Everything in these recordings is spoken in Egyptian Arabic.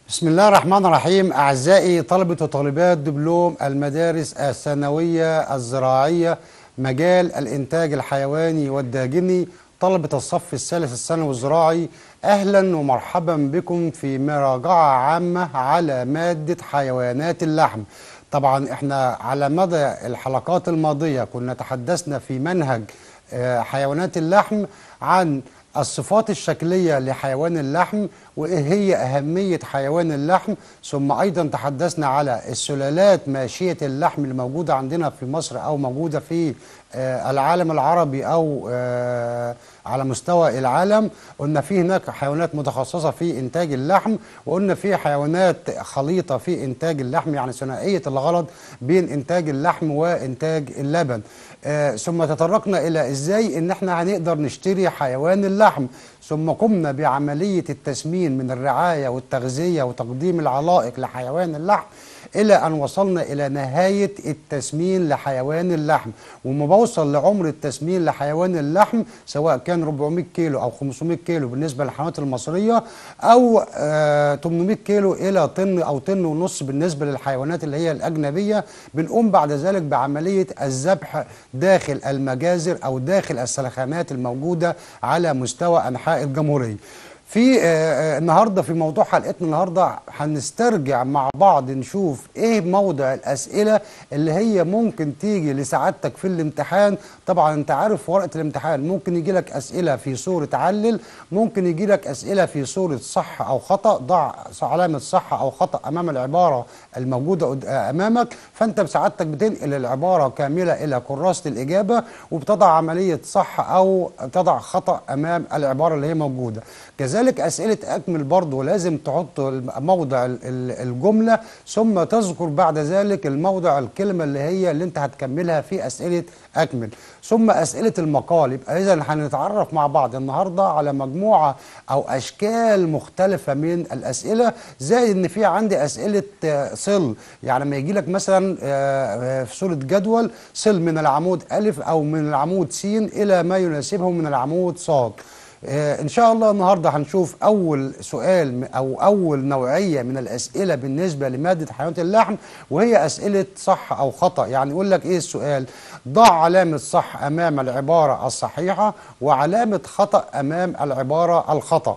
بسم الله الرحمن الرحيم أعزائي طلبة وطالبات دبلوم المدارس الثانوية الزراعية مجال الإنتاج الحيواني والداجني طلبة الصف الثالث الثانوي الزراعي أهلا ومرحبا بكم في مراجعة عامة على مادة حيوانات اللحم طبعا احنا على مدى الحلقات الماضية كنا تحدثنا في منهج آه، حيوانات اللحم عن الصفات الشكلية لحيوان اللحم وإيه هي أهمية حيوان اللحم ثم أيضا تحدثنا على السلالات ماشية اللحم اللي موجودة عندنا في مصر أو موجودة في آه، العالم العربي أو آه، على مستوى العالم قلنا في هناك حيوانات متخصصة في إنتاج اللحم وقلنا في حيوانات خليطة في إنتاج اللحم يعني ثنائية الغرض بين إنتاج اللحم وإنتاج اللبن آه، ثم تطرقنا إلى إزاي إن إحنا هنقدر نشتري حيوان اللحم ثم قمنا بعملية التسمين من الرعاية والتغذية وتقديم العلائق لحيوان اللحم إلى أن وصلنا إلى نهاية التسمين لحيوان اللحم وما بوصل لعمر التسمين لحيوان اللحم سواء كان 400 كيلو أو 500 كيلو بالنسبة للحيوانات المصرية أو آه 800 كيلو إلى طن أو طن ونص بالنسبة للحيوانات اللي هي الأجنبية بنقوم بعد ذلك بعملية الذبح داخل المجازر أو داخل السلخانات الموجودة على مستوى أنحاء الجمهورية في آه، آه، النهارده في موضوع حلقتنا النهارده هنسترجع مع بعض نشوف ايه موضع الاسئله اللي هي ممكن تيجي لسعادتك في الامتحان طبعا انت عارف ورقه الامتحان ممكن يجي لك اسئله في صوره علل ممكن يجي لك اسئله في صوره صح او خطا ضع علامه صح او خطا امام العباره الموجوده قد- آه، امامك فانت بسعادتك بتنقل العباره كامله الى كراسه الاجابه وبتضع عمليه صح او تضع خطا امام العباره اللي هي موجوده كذلك أسئلة أكمل برضه لازم تحط الم- موضع ال- ال- الجملة ثم تذكر بعد ذلك الموضع الكلمة اللي هي اللي أنت هتكملها في أسئلة أكمل ثم أسئلة المقال يبقى إذا هنتعرف مع بعض النهاردة على مجموعة أو أشكال مختلفة من الأسئلة زائد إن في عندي أسئلة آه، صل يعني لما يجي لك مثلا آه، آه، في صورة جدول صل من العمود ألف أو من العمود س إلى ما يناسبه من العمود صاد آه، ان شاء الله النهارده هنشوف اول سؤال م- او اول نوعيه من الاسئله بالنسبه لماده حيوانات اللحم وهي اسئله صح او خطا يعني يقول لك ايه السؤال ضع علامه صح امام العباره الصحيحه وعلامه خطا امام العباره الخطا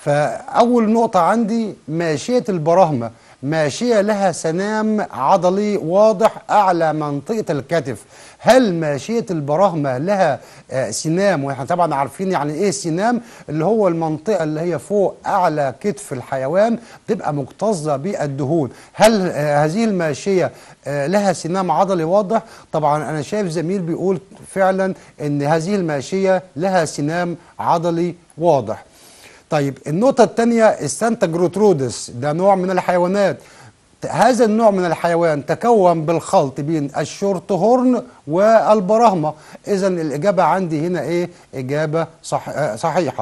فاول نقطه عندي ماشيه البراهمه ماشيه لها سنام عضلي واضح اعلى منطقه الكتف هل ماشيه البراهمه لها آه، سنام واحنا طبعا عارفين يعني ايه سنام اللي هو المنطقه اللي هي فوق اعلى كتف الحيوان بتبقى مكتظه بالدهون هل آه، هذه الماشيه آه، لها سنام عضلي واضح طبعا انا شايف زميل بيقول فعلا ان هذه الماشيه لها سنام عضلي واضح طيب النقطة الثانية استنتج روترودس ده نوع من الحيوانات هذا النوع من الحيوان تكون بالخلط بين الشورت هورن والبراهمة إذا الإجابة عندي هنا إيه؟ إجابة صح آه، صحيحة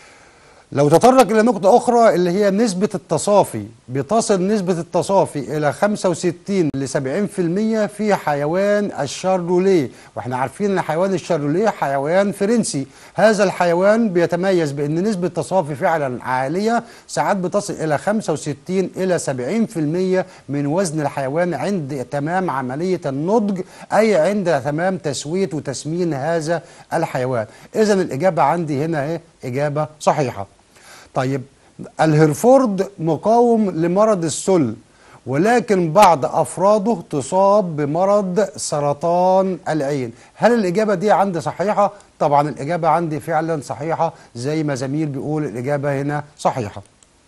لو تطرق إلى نقطة أخرى اللي هي نسبة التصافي بتصل نسبة التصافي إلى 65 ل 70% في حيوان الشاروليه وإحنا عارفين أن حيوان الشاروليه حيوان فرنسي هذا الحيوان بيتميز بأن نسبة التصافي فعلا عالية ساعات بتصل إلى 65 إلى 70% من وزن الحيوان عند تمام عملية النضج أي عند تمام تسوية وتسمين هذا الحيوان إذا الإجابة عندي هنا إيه؟ إجابة صحيحة طيب الهرفورد مقاوم لمرض السل ولكن بعض أفراده تصاب بمرض سرطان العين هل الإجابة دي عندي صحيحة؟ طبعا الإجابة عندي فعلا صحيحة زي ما زميل بيقول الإجابة هنا صحيحة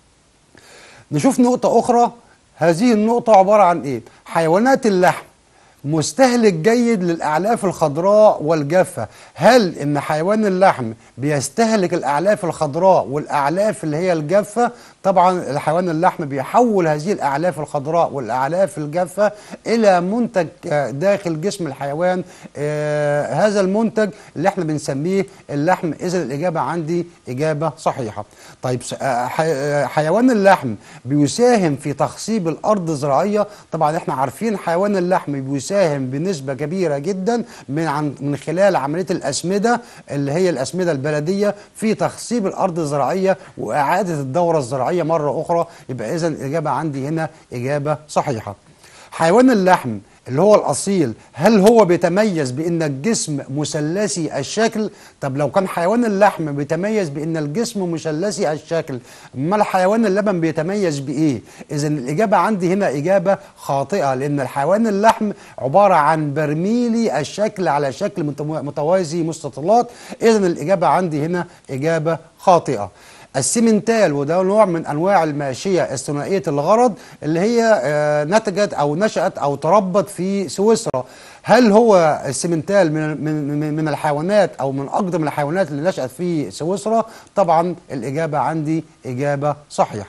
نشوف نقطة أخرى هذه النقطة عبارة عن إيه؟ حيوانات اللحم مستهلك جيد للأعلاف الخضراء والجافة هل إن حيوان اللحم بيستهلك الأعلاف الخضراء والأعلاف اللي هي الجافة طبعا الحيوان اللحم بيحول هذه الأعلاف الخضراء والأعلاف الجافة إلى منتج آه، داخل جسم الحيوان آه هذا المنتج اللي احنا بنسميه اللحم إذا الإجابة عندي إجابة صحيحة طيب س- آه، حي- آه، حيوان اللحم بيساهم في تخصيب الأرض الزراعية طبعا احنا عارفين حيوان اللحم بيساهم بتساهم بنسبة كبيرة جدا من عن من خلال عملية الأسمدة اللي هي الأسمدة البلدية في تخصيب الأرض الزراعية وإعادة الدورة الزراعية مرة أخرى يبقى إذا الإجابة عندي هنا إجابة صحيحة حيوان اللحم اللي هو الأصيل هل هو بيتميز بأن الجسم مثلثي الشكل طب لو كان حيوان اللحم بيتميز بأن الجسم مثلثي الشكل أمال حيوان اللبن بيتميز بإيه إذا الإجابة عندي هنا إجابة خاطئة لأن الحيوان اللحم عبارة عن برميلي الشكل على شكل متو- متوازي مستطيلات إذا الإجابة عندي هنا إجابة خاطئة السيمنتال وده نوع من انواع الماشيه الثنائيه الغرض اللي هي آه، نتجت او نشات او تربت في سويسرا هل هو السيمنتال من من من- من الحيوانات او من اقدم الحيوانات اللي نشات في سويسرا طبعا الاجابه عندي اجابه صحيحه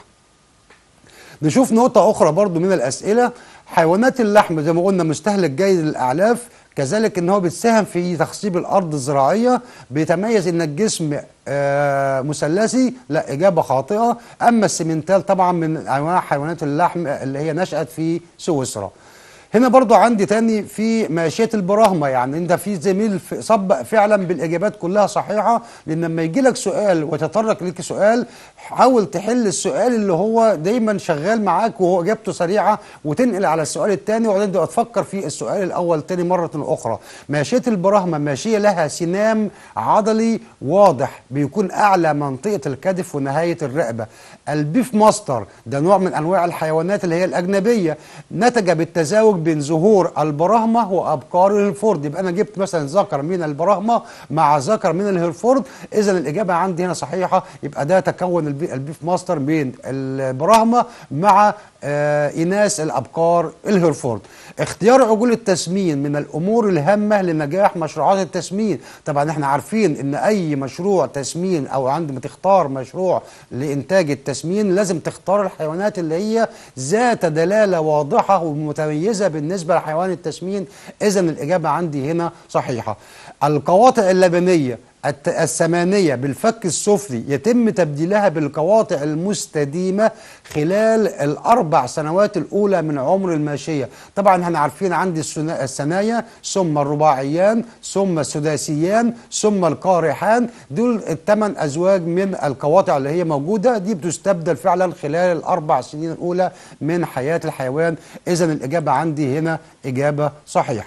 نشوف نقطة أخرى برضو من الأسئلة حيوانات اللحم زي ما قلنا مستهلك جيد للأعلاف كذلك ان هو بيساهم في تخصيب الارض الزراعيه بيتميز ان الجسم آه مثلثي لا اجابه خاطئه اما السيمنتال طبعا من انواع حيوانات اللحم اللي هي نشات في سويسرا هنا برضو عندي تاني في ماشية البراهمة يعني انت في زميل في- سبق فعلا بالاجابات كلها صحيحة لان لما يجي لك سؤال ويتطرق لك سؤال حاول تحل السؤال اللي هو دايما شغال معاك وهو اجابته سريعة وتنقل على السؤال الثاني وبعدين تبقى تفكر في السؤال الاول تاني مرة اخرى ماشية البراهمة ماشية لها سنام عضلي واضح بيكون اعلى منطقة الكتف ونهاية الرقبة البيف ماستر ده نوع من انواع الحيوانات اللي هي الاجنبية نتج بالتزاوج بين ظهور البراهمة وابقار الهيرفورد يبقى انا جبت مثلا ذكر من البراهمة مع ذكر من الهيرفورد اذا الاجابة عندي هنا صحيحة يبقى ده تكون البي- البيف ماستر بين البراهمة مع آه اناث الابقار الهيرفورد اختيار عجول التسمين من الامور الهامه لنجاح مشروعات التسمين طبعا احنا عارفين ان اي مشروع تسمين او عندما تختار مشروع لانتاج التسمين لازم تختار الحيوانات اللي هي ذات دلاله واضحه ومتميزه بالنسبه لحيوان التسمين اذا الاجابه عندي هنا صحيحه القواطع اللبنيه الت- الثمانية بالفك السفلي يتم تبديلها بالقواطع المستديمة خلال الأربع سنوات الأولى من عمر الماشية طبعا احنا عارفين عندي الثنا- الثنايا ثم الرباعيان ثم السداسيان ثم القارحان دول الثمان أزواج من القواطع اللي هي موجودة دي بتستبدل فعلا خلال الأربع سنين الأولى من حياة الحيوان إذا الإجابة عندي هنا إجابة صحيحة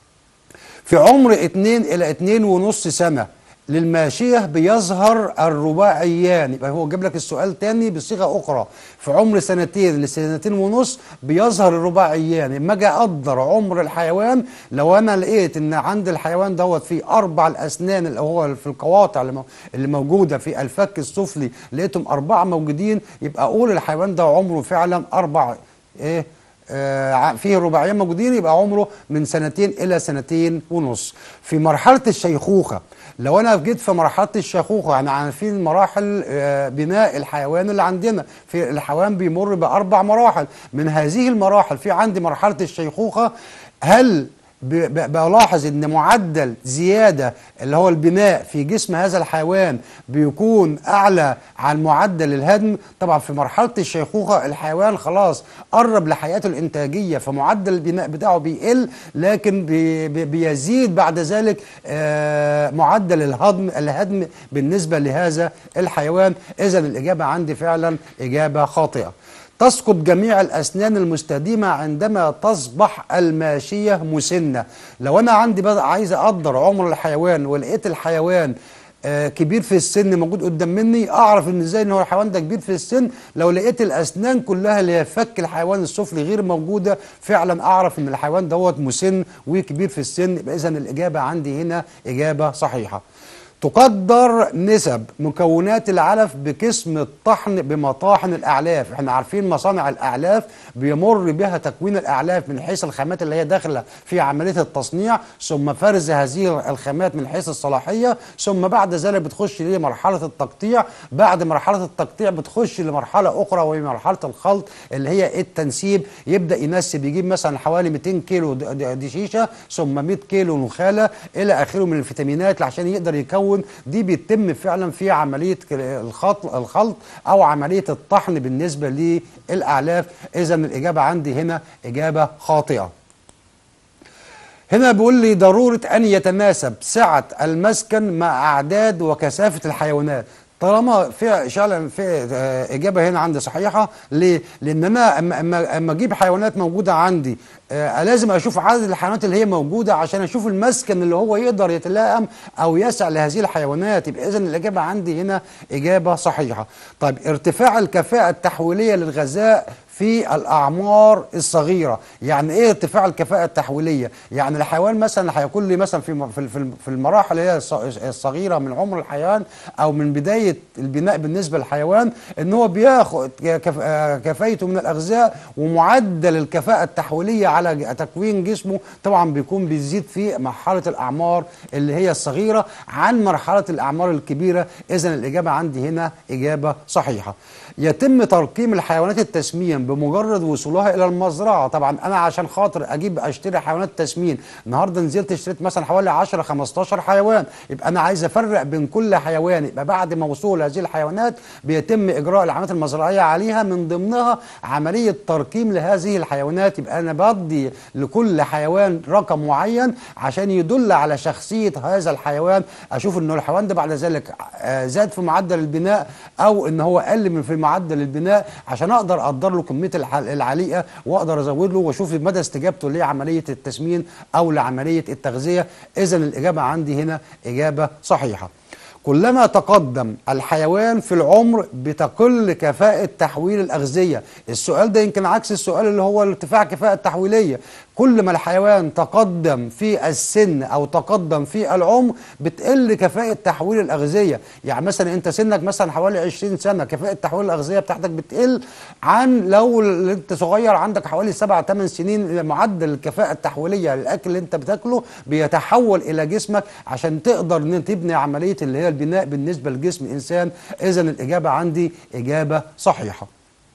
في عمر اتنين الى اتنين ونص سنة للماشية بيظهر الرباعيان يبقى هو جاب لك السؤال تاني بصيغة أخرى في عمر سنتين لسنتين ونص بيظهر الرباعيان لما أجي أقدر عمر الحيوان لو أنا لقيت إن عند الحيوان دوت فيه أربع الأسنان اللي هو في القواطع اللي مو- اللي موجودة في الفك السفلي لقيتهم أربعة موجودين يبقى أقول الحيوان ده عمره فعلا أربع إيه آه، ع- فيه رباعيين موجودين يبقى عمره من سنتين الى سنتين ونص في مرحله الشيخوخه لو انا جيت في مرحله الشيخوخه يعني عارفين مراحل آه، بناء الحيوان اللي عندنا في الحيوان بيمر باربع مراحل من هذه المراحل في عندي مرحله الشيخوخه هل ب- ب- بلاحظ ان معدل زياده اللي هو البناء في جسم هذا الحيوان بيكون اعلى عن معدل الهدم طبعا في مرحله الشيخوخه الحيوان خلاص قرب لحياته الانتاجيه فمعدل البناء بتاعه بيقل لكن بي بي بيزيد بعد ذلك آه، معدل الهضم الهدم بالنسبه لهذا الحيوان اذا الاجابه عندي فعلا اجابه خاطئه تسقط جميع الأسنان المستديمة عندما تصبح الماشية مسنة لو أنا عندي بقى عايز أقدر عمر الحيوان ولقيت الحيوان آه، كبير في السن موجود قدام مني اعرف ان ازاي ان هو الحيوان ده كبير في السن لو لقيت الاسنان كلها اللي هي فك الحيوان السفلي غير موجوده فعلا اعرف ان الحيوان دوت مسن وكبير في السن يبقى اذا الاجابه عندي هنا اجابه صحيحه تقدر نسب مكونات العلف بقسم الطحن بمطاحن الاعلاف احنا عارفين مصانع الاعلاف بيمر بها تكوين الاعلاف من حيث الخامات اللي هي داخله في عمليه التصنيع ثم فرز هذه الخامات من حيث الصلاحيه ثم بعد ذلك بتخش لمرحله التقطيع بعد مرحله التقطيع بتخش لمرحله اخرى وهي مرحله الخلط اللي هي التنسيب يبدا ينسب يجيب مثلا حوالي 200 كيلو د- د- دشيشه ثم 100 كيلو نخاله الى اخره من الفيتامينات عشان يقدر يكون دي بيتم فعلا في عمليه ك- الخلط الخلط او عمليه الطحن بالنسبه للاعلاف اذا الاجابه عندي هنا اجابه خاطئه هنا بيقول لي ضرورة أن يتناسب سعة المسكن مع أعداد وكثافة الحيوانات طالما في فعلا في آه، اجابه هنا عندي صحيحه ليه؟ لان انا اما اما اما اجيب حيوانات موجوده عندي آه لازم اشوف عدد الحيوانات اللي هي موجوده عشان اشوف المسكن اللي هو يقدر يتلائم او يسع لهذه الحيوانات يبقى اذا الاجابه عندي هنا اجابه صحيحه. طيب ارتفاع الكفاءه التحويليه للغذاء في الاعمار الصغيره يعني ايه ارتفاع الكفاءه التحويليه يعني الحيوان مثلا هيكون لي مثلا في في في- في المراحل اللي هي الص- الصغيره من عمر الحيوان او من بدايه البناء بالنسبه للحيوان ان هو بياخد كف- آه، كفايته من الاغذاء ومعدل الكفاءه التحويليه على ج- تكوين جسمه طبعا بيكون بيزيد في مرحله الاعمار اللي هي الصغيره عن مرحله الاعمار الكبيره اذا الاجابه عندي هنا اجابه صحيحه يتم ترقيم الحيوانات التسمين بمجرد وصولها الى المزرعه طبعا انا عشان خاطر اجيب اشتري حيوانات تسمين النهارده نزلت اشتريت مثلا حوالي 10 15 حيوان يبقى انا عايز افرق بين كل حيوان يبقى بعد ما وصول هذه الحيوانات بيتم اجراء العمليات المزرعيه عليها من ضمنها عمليه ترقيم لهذه الحيوانات يبقى انا بدي لكل حيوان رقم معين عشان يدل على شخصيه هذا الحيوان اشوف انه الحيوان ده بعد ذلك آه، زاد في معدل البناء او ان هو قل من في معدل البناء عشان اقدر اقدر له كميه الح- العليقه واقدر ازود له واشوف مدى استجابته لعمليه التسمين او لعمليه التغذيه اذا الاجابه عندي هنا اجابه صحيحه كلما تقدم الحيوان في العمر بتقل كفاءة تحويل الأغذية السؤال ده يمكن عكس السؤال اللي هو ارتفاع كفاءة تحويلية كل ما الحيوان تقدم في السن أو تقدم في العمر بتقل كفاءة تحويل الأغذية يعني مثلا أنت سنك مثلا حوالي 20 سنة كفاءة تحويل الأغذية بتاعتك بتقل عن لو ال- انت صغير عندك حوالي 7 8 سنين معدل الكفاءة التحويلية للأكل اللي أنت بتاكله بيتحول إلى جسمك عشان تقدر ان تبني عملية اللي هي البناء بالنسبة لجسم الإنسان إذا الإجابة عندي إجابة صحيحة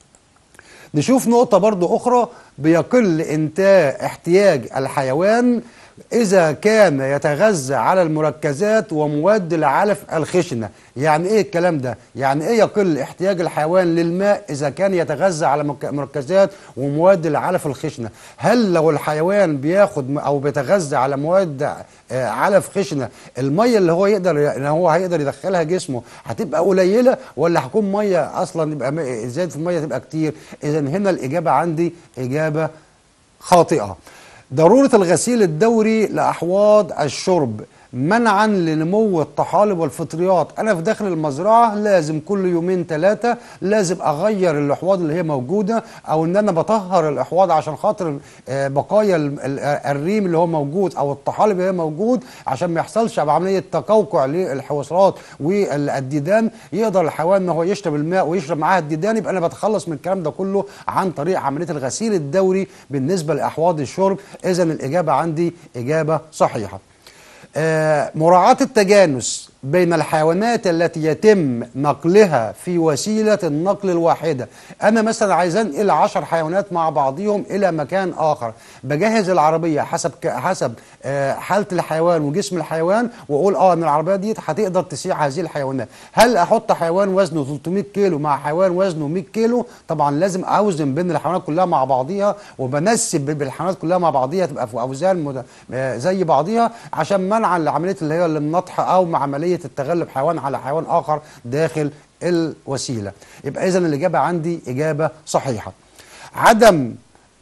نشوف نقطة برضو أخرى بيقل إنتاج احتياج الحيوان إذا كان يتغذى على المركزات ومواد العلف الخشنة يعني إيه الكلام ده؟ يعني إيه يقل احتياج الحيوان للماء إذا كان يتغذى على مك- مركزات ومواد العلف الخشنة هل لو الحيوان بياخد م- أو بيتغذى على مواد آه، علف خشنة المية اللي هو يقدر ان هو هيقدر يدخلها جسمه هتبقى قليلة ولا هتكون مية أصلا يبقى م- زاد في المية تبقى كتير إذا هنا الإجابة عندي إجابة خاطئة ضرورة الغسيل الدوري لأحواض الشرب منعا لنمو الطحالب والفطريات انا في داخل المزرعه لازم كل يومين ثلاثه لازم اغير الاحواض اللي هي موجوده او ان انا بطهر الاحواض عشان خاطر آه، بقايا ال- ال- الريم اللي هو موجود او الطحالب اللي هي موجود عشان ما يحصلش عمليه تقوقع للحويصلات والديدان يقدر الحيوان ان هو يشرب الماء ويشرب معاها الديدان يبقى انا بتخلص من الكلام ده كله عن طريق عمليه الغسيل الدوري بالنسبه لاحواض الشرب اذا الاجابه عندي اجابه صحيحه آه، مراعاة التجانس بين الحيوانات التي يتم نقلها في وسيلة النقل الواحدة أنا مثلا عايز أنقل عشر حيوانات مع بعضهم إلى مكان آخر بجهز العربية حسب ك... حسب آه، حالة الحيوان وجسم الحيوان وأقول آه إن العربية دي هتقدر تسيع هذه الحيوانات هل أحط حيوان وزنه 300 كيلو مع حيوان وزنه 100 كيلو طبعا لازم أوزن بين الحيوانات كلها مع بعضيها وبنسب بالحيوانات كلها مع بعضيها تبقى في أوزان مد... آه، زي بعضيها عشان منعا لعملية اللي هي النطح أو عملية التغلب حيوان على حيوان آخر داخل الوسيلة يبقى إذا الإجابة عندي إجابة صحيحة عدم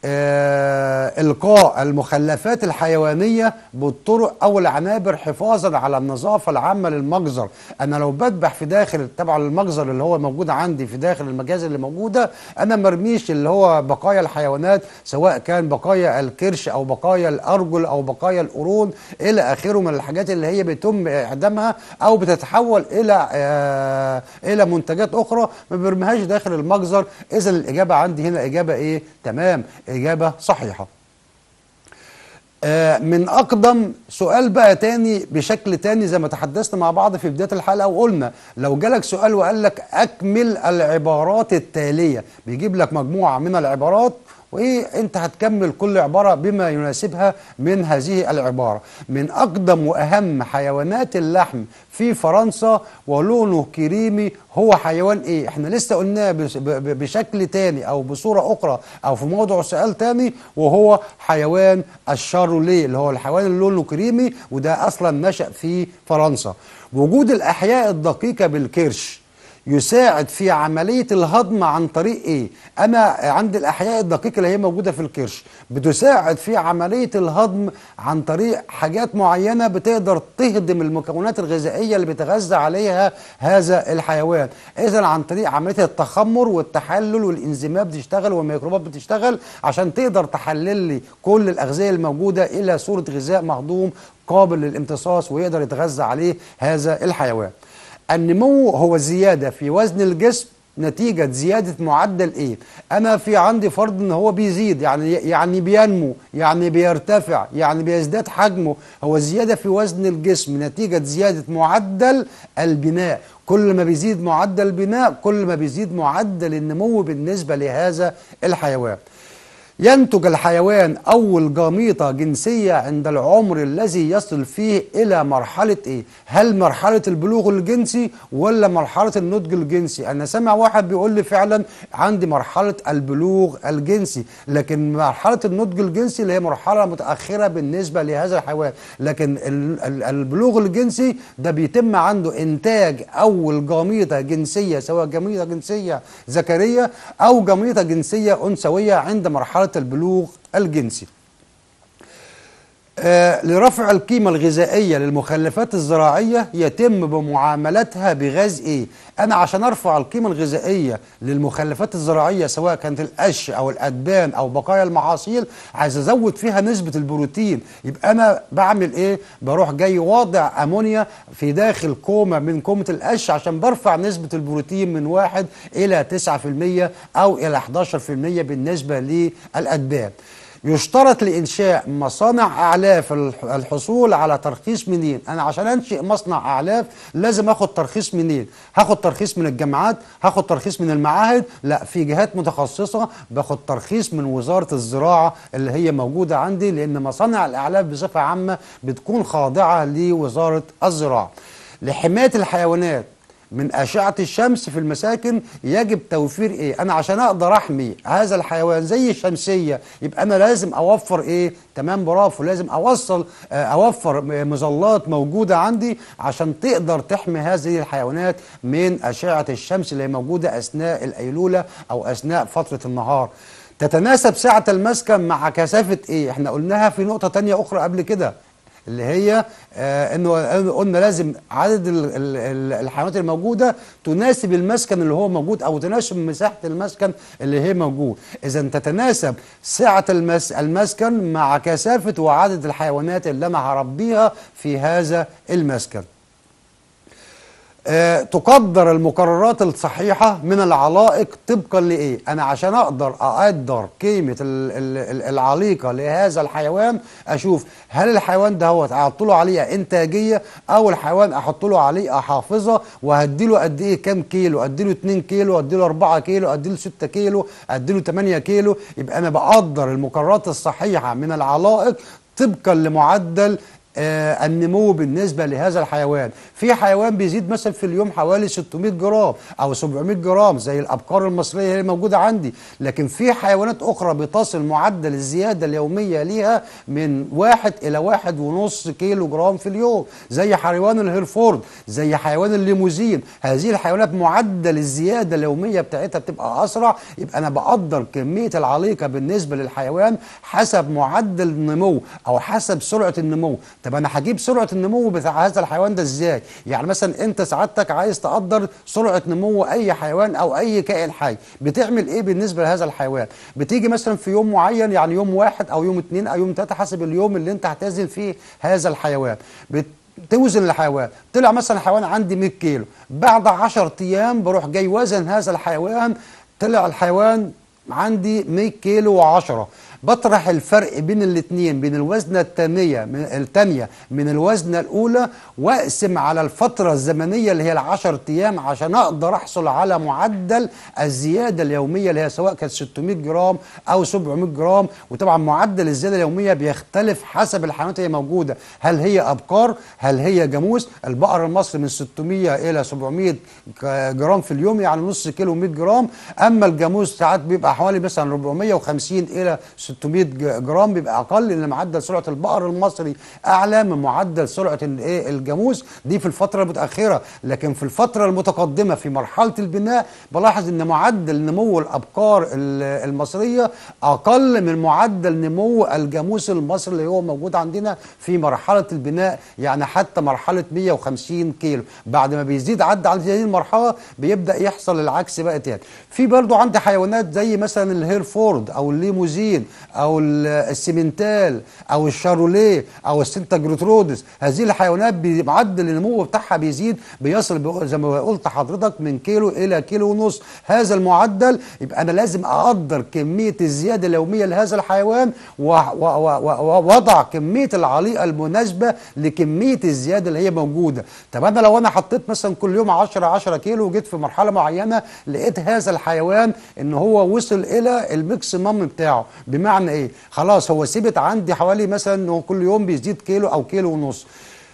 آه، إلقاء المخلفات الحيوانية بالطرق أو العنابر حفاظا على النظافة العامة للمجزر أنا لو بذبح في داخل طبعا المجزر اللي هو موجود عندي في داخل المجازر اللي موجودة أنا مرميش اللي هو بقايا الحيوانات سواء كان بقايا الكرش أو بقايا الأرجل أو بقايا القرون إلى آخره من الحاجات اللي هي بيتم إعدامها أو بتتحول إلى آه إلى منتجات أخرى ما برميهاش داخل المجزر إذا الإجابة عندي هنا إجابة إيه؟ تمام إجابة صحيحة آه، من أقدم سؤال بقى تاني بشكل تاني زي ما تحدثنا مع بعض في بداية الحلقة وقلنا لو جالك سؤال وقال لك أكمل العبارات التالية بيجيب لك مجموعة من العبارات وايه انت هتكمل كل عباره بما يناسبها من هذه العباره من اقدم واهم حيوانات اللحم في فرنسا ولونه كريمي هو حيوان ايه احنا لسه قلناه بش- ب- ب- بشكل تاني او بصوره اخرى او في موضوع سؤال تاني وهو حيوان الشاروليه اللي هو الحيوان اللي لونه كريمي وده اصلا نشا في فرنسا وجود الاحياء الدقيقه بالكرش يساعد في عملية الهضم عن طريق ايه؟ انا عند الاحياء الدقيقة اللي هي موجودة في الكرش بتساعد في عملية الهضم عن طريق حاجات معينة بتقدر تهضم المكونات الغذائية اللي بيتغذى عليها هذا الحيوان اذا عن طريق عملية التخمر والتحلل والانزيمات بتشتغل والميكروبات بتشتغل عشان تقدر تحلل لي كل الاغذية الموجودة الى صورة غذاء مهضوم قابل للامتصاص ويقدر يتغذى عليه هذا الحيوان النمو هو زيادة في وزن الجسم نتيجة زيادة معدل ايه؟ انا في عندي فرض ان هو بيزيد يعني يعني بينمو يعني بيرتفع يعني بيزداد حجمه هو زيادة في وزن الجسم نتيجة زيادة معدل البناء كل ما بيزيد معدل البناء كل ما بيزيد معدل النمو بالنسبة لهذا الحيوان ينتج الحيوان أول جاميطة جنسية عند العمر الذي يصل فيه إلى مرحلة إيه؟ هل مرحلة البلوغ الجنسي ولا مرحلة النضج الجنسي؟ أنا سامع واحد بيقول لي فعلا عندي مرحلة البلوغ الجنسي لكن مرحلة النضج الجنسي اللي هي مرحلة متأخرة بالنسبة لهذا الحيوان لكن ال- ال- البلوغ الجنسي ده بيتم عنده إنتاج أول جاميطة جنسية سواء جاميطة جنسية ذكرية أو جاميطة جنسية أنثوية عند مرحلة البلوغ الجنسي آه، لرفع القيمة الغذائية للمخلفات الزراعية يتم بمعاملتها بغاز ايه؟ انا عشان ارفع القيمة الغذائية للمخلفات الزراعية سواء كانت القش او الادبان او بقايا المحاصيل عايز ازود فيها نسبة البروتين يبقى انا بعمل ايه؟ بروح جاي واضع امونيا في داخل كومة من كومة القش عشان برفع نسبة البروتين من واحد الى 9% او الى 11% بالنسبة للادبان يشترط لإنشاء مصانع أعلاف الح- الحصول على ترخيص منين؟ أنا عشان أنشئ مصنع أعلاف لازم أخد ترخيص منين؟ هاخد ترخيص من الجامعات؟ هاخد ترخيص من المعاهد؟ لا في جهات متخصصة باخد ترخيص من وزارة الزراعة اللي هي موجودة عندي لأن مصانع الأعلاف بصفة عامة بتكون خاضعة لوزارة الزراعة. لحماية الحيوانات من أشعة الشمس في المساكن يجب توفير إيه؟ أنا عشان أقدر أحمي هذا الحيوان زي الشمسية يبقى أنا لازم أوفر إيه؟ تمام برافو لازم أوصل آه، أوفر م- مظلات موجودة عندي عشان تقدر تحمي هذه الحيوانات من أشعة الشمس اللي هي موجودة أثناء الأيلولة أو أثناء فترة النهار تتناسب سعة المسكن مع كثافة إيه؟ إحنا قلناها في نقطة تانية أخرى قبل كده اللي هي آه انه إنه قلنا لازم عدد ال- ال- ال- الحيوانات الموجوده تناسب المسكن اللي هو موجود او تناسب مساحه المسكن اللي هي موجود اذا تتناسب سعه المس المسكن مع كثافه وعدد الحيوانات اللي انا هربيها في هذا المسكن آه، تقدر المقررات الصحيحة من العلائق طبقا لإيه؟ أنا عشان أقدر أقدر قيمة ال- ال- ال- العليقة لهذا الحيوان أشوف هل الحيوان ده هو أحط له عليه إنتاجية أو الحيوان أحط له عليه حافظة وهديله قد إيه كام كيلو؟ أديله 2 كيلو أديله 4 كيلو أديله 6 كيلو أديله 8 كيلو يبقى أنا بقدر المقررات الصحيحة من العلائق طبقا لمعدل آه النمو بالنسبة لهذا الحيوان في حيوان بيزيد مثلا في اليوم حوالي 600 جرام أو 700 جرام زي الأبقار المصرية اللي موجودة عندي لكن في حيوانات أخرى بتصل معدل الزيادة اليومية ليها من واحد إلى واحد ونص كيلو جرام في اليوم زي حيوان الهيرفورد زي حيوان الليموزين هذه الحيوانات معدل الزيادة اليومية بتاعتها بتبقى أسرع يبقى أنا بقدر كمية العليقة بالنسبة للحيوان حسب معدل النمو أو حسب سرعة النمو طب أنا هجيب سرعة النمو بتاع هذا الحيوان ده إزاي يعني مثلا أنت سعادتك عايز تقدر سرعة نمو أي حيوان أو أي كائن حي بتعمل إيه بالنسبة لهذا الحيوان بتيجي مثلا في يوم معين يعني يوم واحد أو يوم اتنين أو يوم تلاتة حسب اليوم اللي أنت هتزن فيه هذا الحيوان بت توزن الحيوان طلع مثلا حيوان عندي 100 كيلو بعد 10 ايام بروح جاي وزن هذا الحيوان طلع الحيوان عندي 100 كيلو و10 بطرح الفرق بين الاثنين بين الوزنه الثانيه من الثانيه من الوزنه الاولى واقسم على الفتره الزمنيه اللي هي العشر ايام عشان اقدر احصل على معدل الزياده اليوميه اللي هي سواء كانت 600 جرام او 700 جرام وطبعا معدل الزياده اليوميه بيختلف حسب الحيوانات اللي هي موجوده هل هي ابقار هل هي جاموس البقر المصري من 600 الى 700 جرام في اليوم يعني نص كيلو 100 جرام اما الجاموس ساعات بيبقى حوالي مثلا 450 الى 600 جرام بيبقى اقل لان معدل سرعه البقر المصري اعلى من معدل سرعه الايه الجاموس دي في الفتره المتاخره لكن في الفتره المتقدمه في مرحله البناء بلاحظ ان معدل نمو الابقار المصريه اقل من معدل نمو الجاموس المصري اللي هو موجود عندنا في مرحله البناء يعني حتى مرحله 150 كيلو بعد ما بيزيد عدى على هذه المرحله بيبدا يحصل العكس بقى تاني في برضو عندي حيوانات زي مثلا الهيرفورد او الليموزين او السيمنتال او الشاروليه او السنتا جروترودس هذه الحيوانات معدل النمو بتاعها بيزيد بيصل زي ما قلت حضرتك من كيلو الى كيلو ونص هذا المعدل يبقى انا لازم اقدر كميه الزياده اليوميه لهذا الحيوان ووضع كميه العليقه المناسبه لكميه الزياده اللي هي موجوده طب انا لو انا حطيت مثلا كل يوم 10 10 كيلو وجيت في مرحله معينه لقيت هذا الحيوان ان هو وصل الى الماكسيمم بتاعه بمعنى ايه خلاص هو ثبت عندي حوالي مثلا انه كل يوم بيزيد كيلو او كيلو ونص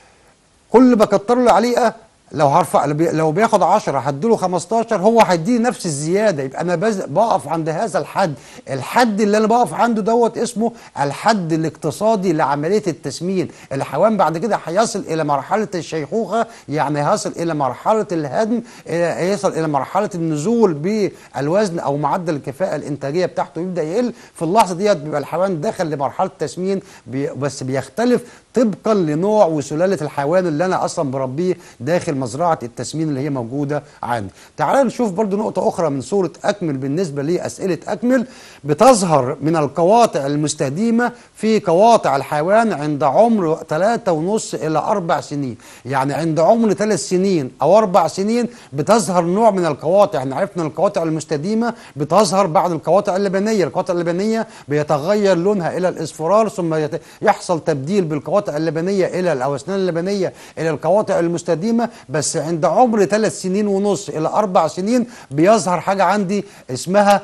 كل ما كتر له عليقه لو هرفع لو بياخد 10 هديله 15 هو هيديني نفس الزياده يبقى انا بقف عند هذا الحد الحد اللي انا بقف عنده دوت اسمه الحد الاقتصادي لعمليه التسمين الحيوان بعد كده هيصل الى مرحله الشيخوخه يعني هيصل الى مرحله الهدم يصل الى مرحله النزول بالوزن او معدل الكفاءه الانتاجيه بتاعته يبدا يقل في اللحظه ديت بيبقى الحيوان داخل لمرحله التسمين بي بس بيختلف طبقا لنوع وسلاله الحيوان اللي انا اصلا بربيه داخل مزرعه التسمين اللي هي موجوده عندي. تعال نشوف برضو نقطه اخرى من صوره اكمل بالنسبه لاسئله اكمل بتظهر من القواطع المستديمه في قواطع الحيوان عند عمر ثلاثة ونص الى اربع سنين، يعني عند عمر ثلاث سنين او اربع سنين بتظهر نوع من القواطع، احنا عرفنا القواطع المستديمه بتظهر بعد القواطع اللبنيه، القواطع اللبنيه بيتغير لونها الى الاصفرار ثم يحصل تبديل بالقواطع اللبنيه الى الاوسنان اللبنيه الى القواطع المستديمه بس عند عمر ثلاث سنين ونص الى اربع سنين بيظهر حاجه عندي اسمها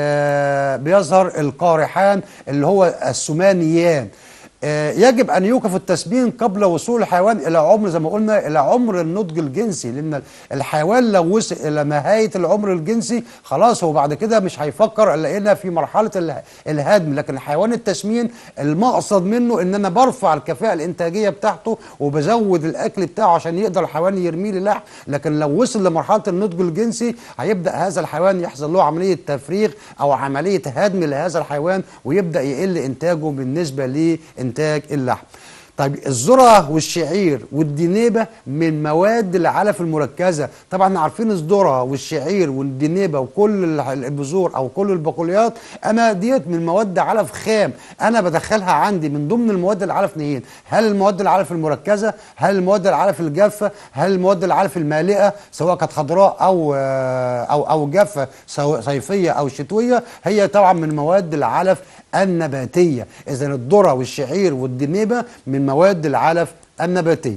آه بيظهر القارحان اللي هو السمانيان يجب ان يوقف التسمين قبل وصول الحيوان الى عمر زي ما قلنا الى عمر النضج الجنسي لان الحيوان لو وصل الى نهايه العمر الجنسي خلاص هو بعد كده مش هيفكر الا هنا في مرحله الهدم لكن حيوان التسمين المقصد منه ان انا برفع الكفاءه الانتاجيه بتاعته وبزود الاكل بتاعه عشان يقدر الحيوان يرميه للحم لكن لو وصل لمرحله النضج الجنسي هيبدا هذا الحيوان يحصل له عمليه تفريغ او عمليه هدم لهذا الحيوان ويبدا يقل انتاجه بالنسبه لانتاج اللحم طيب الذره والشعير والدنيبه من مواد العلف المركزه طبعا احنا عارفين الذره والشعير والدنيبه وكل البذور او كل البقوليات انا ديت من مواد علف خام انا بدخلها عندي من ضمن المواد العلف نهين هل المواد العلف المركزه هل المواد العلف الجافه هل المواد العلف المالئه سواء كانت خضراء او او او جافه صيفيه او شتويه هي طبعا من مواد العلف النباتيه اذا الذره والشعير والدنيبه من مواد العلف النباتيه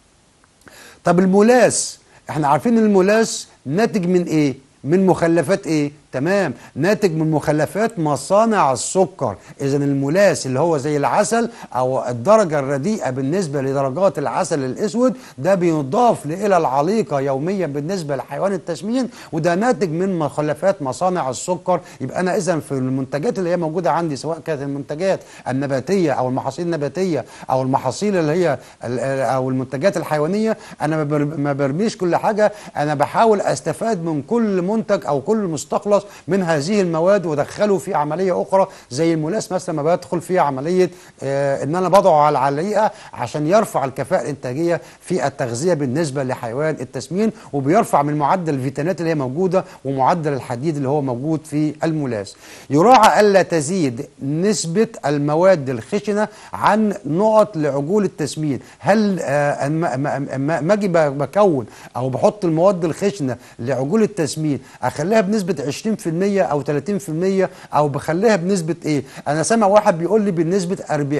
طب الملاس احنا عارفين الملاس ناتج من ايه من مخلفات ايه تمام ناتج من مخلفات مصانع السكر اذا الملاس اللي هو زي العسل او الدرجه الرديئه بالنسبه لدرجات العسل الاسود ده بيضاف الى العليقه يوميا بالنسبه لحيوان التسمين وده ناتج من مخلفات مصانع السكر يبقى انا اذا في المنتجات اللي هي موجوده عندي سواء كانت المنتجات النباتيه او المحاصيل النباتيه او المحاصيل اللي هي او المنتجات الحيوانيه انا ما برميش كل حاجه انا بحاول استفاد من كل منتج او كل مستخلص من هذه المواد وادخله في عمليه اخرى زي الملاس مثلا ما بدخل فيها عمليه آه ان انا بضعه على العليقه عشان يرفع الكفاءه الانتاجيه في التغذيه بالنسبه لحيوان التسمين وبيرفع من معدل الفيتامينات اللي هي موجوده ومعدل الحديد اللي هو موجود في الملاس. يراعى الا تزيد نسبه المواد الخشنه عن نقط لعجول التسمين، هل آه ما اجي بكون او بحط المواد الخشنه لعجول التسمين اخليها بنسبه 20% 20% او 30% او بخليها بنسبه ايه انا سامع واحد بيقول لي بنسبه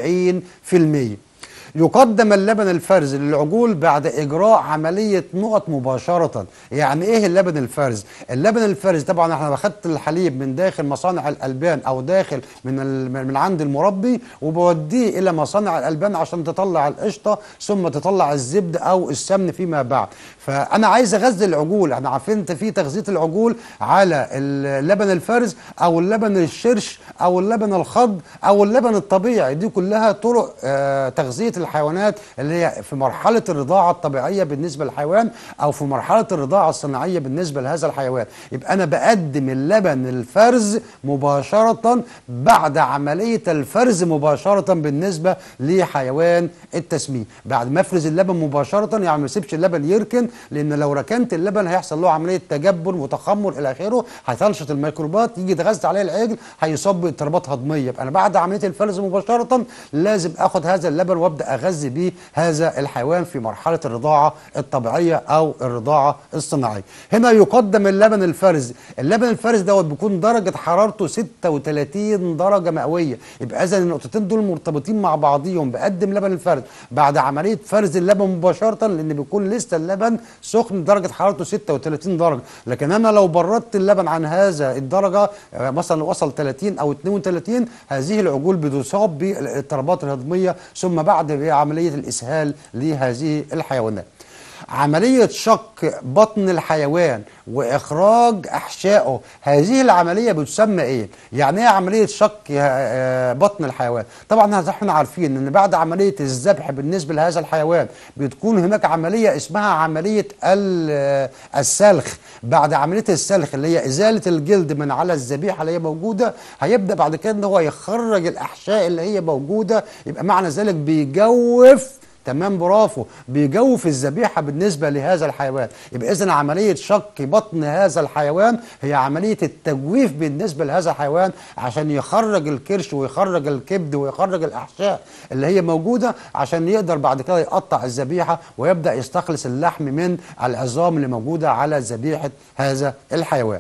40% يقدم اللبن الفرز للعجول بعد اجراء عمليه نقط مباشره يعني ايه اللبن الفرز اللبن الفرز طبعا احنا باخدت الحليب من داخل مصانع الالبان او داخل من ال- من عند المربي وبوديه الى مصانع الالبان عشان تطلع القشطه ثم تطلع الزبد او السمن فيما بعد فانا عايز اغذي العجول احنا عارفين انت في تغذيه العجول على اللبن الفرز او اللبن الشرش او اللبن الخض او اللبن الطبيعي دي كلها طرق آه تغذيه الحيوانات اللي هي في مرحله الرضاعه الطبيعيه بالنسبه للحيوان او في مرحله الرضاعه الصناعيه بالنسبه لهذا الحيوان يبقى انا بقدم اللبن الفرز مباشره بعد عمليه الفرز مباشره بالنسبه لحيوان التسمين بعد ما افرز اللبن مباشره يعني ما اسيبش اللبن يركن لان لو ركنت اللبن هيحصل له عمليه تجبن وتخمر الى اخره هيتنشط الميكروبات يجي يتغذى عليه العجل هيصاب باضطرابات هضميه يبقى انا بعد عمليه الفرز مباشره لازم اخد هذا اللبن وابدا اغذي بيه هذا الحيوان في مرحله الرضاعه الطبيعيه او الرضاعه الصناعيه هنا يقدم اللبن الفرز اللبن الفرز دوت بيكون درجه حرارته 36 درجه مئويه يبقى اذا النقطتين دول مرتبطين مع بعضيهم بقدم لبن الفرز بعد عمليه فرز اللبن مباشره لان بيكون لسه اللبن سخن درجه حرارته 36 درجه لكن انا لو بردت اللبن عن هذا الدرجه آه، مثلا وصل 30 او 32 هذه العجول بتصاب بالاضطرابات الهضميه ثم بعد عمليه الاسهال لهذه الحيوانات عملية شق بطن الحيوان وإخراج أحشائه هذه العملية بتسمى إيه؟ يعني إيه عملية شق آه، بطن الحيوان؟ طبعا احنا عارفين إن بعد عملية الذبح بالنسبة لهذا الحيوان بتكون هناك عملية اسمها عملية ال- آه، السلخ بعد عملية السلخ اللي هي إزالة الجلد من على الذبيحة اللي هي موجودة هيبدأ بعد كده إن هو يخرج الأحشاء اللي هي موجودة يبقى معنى ذلك بيجوف تمام برافو بيجوف الذبيحه بالنسبه لهذا الحيوان يبقى اذا عمليه شق بطن هذا الحيوان هي عمليه التجويف بالنسبه لهذا الحيوان عشان يخرج الكرش ويخرج الكبد ويخرج الاحشاء اللي هي موجوده عشان يقدر بعد كده يقطع الذبيحه ويبدا يستخلص اللحم من العظام اللي موجوده على ذبيحه هذا الحيوان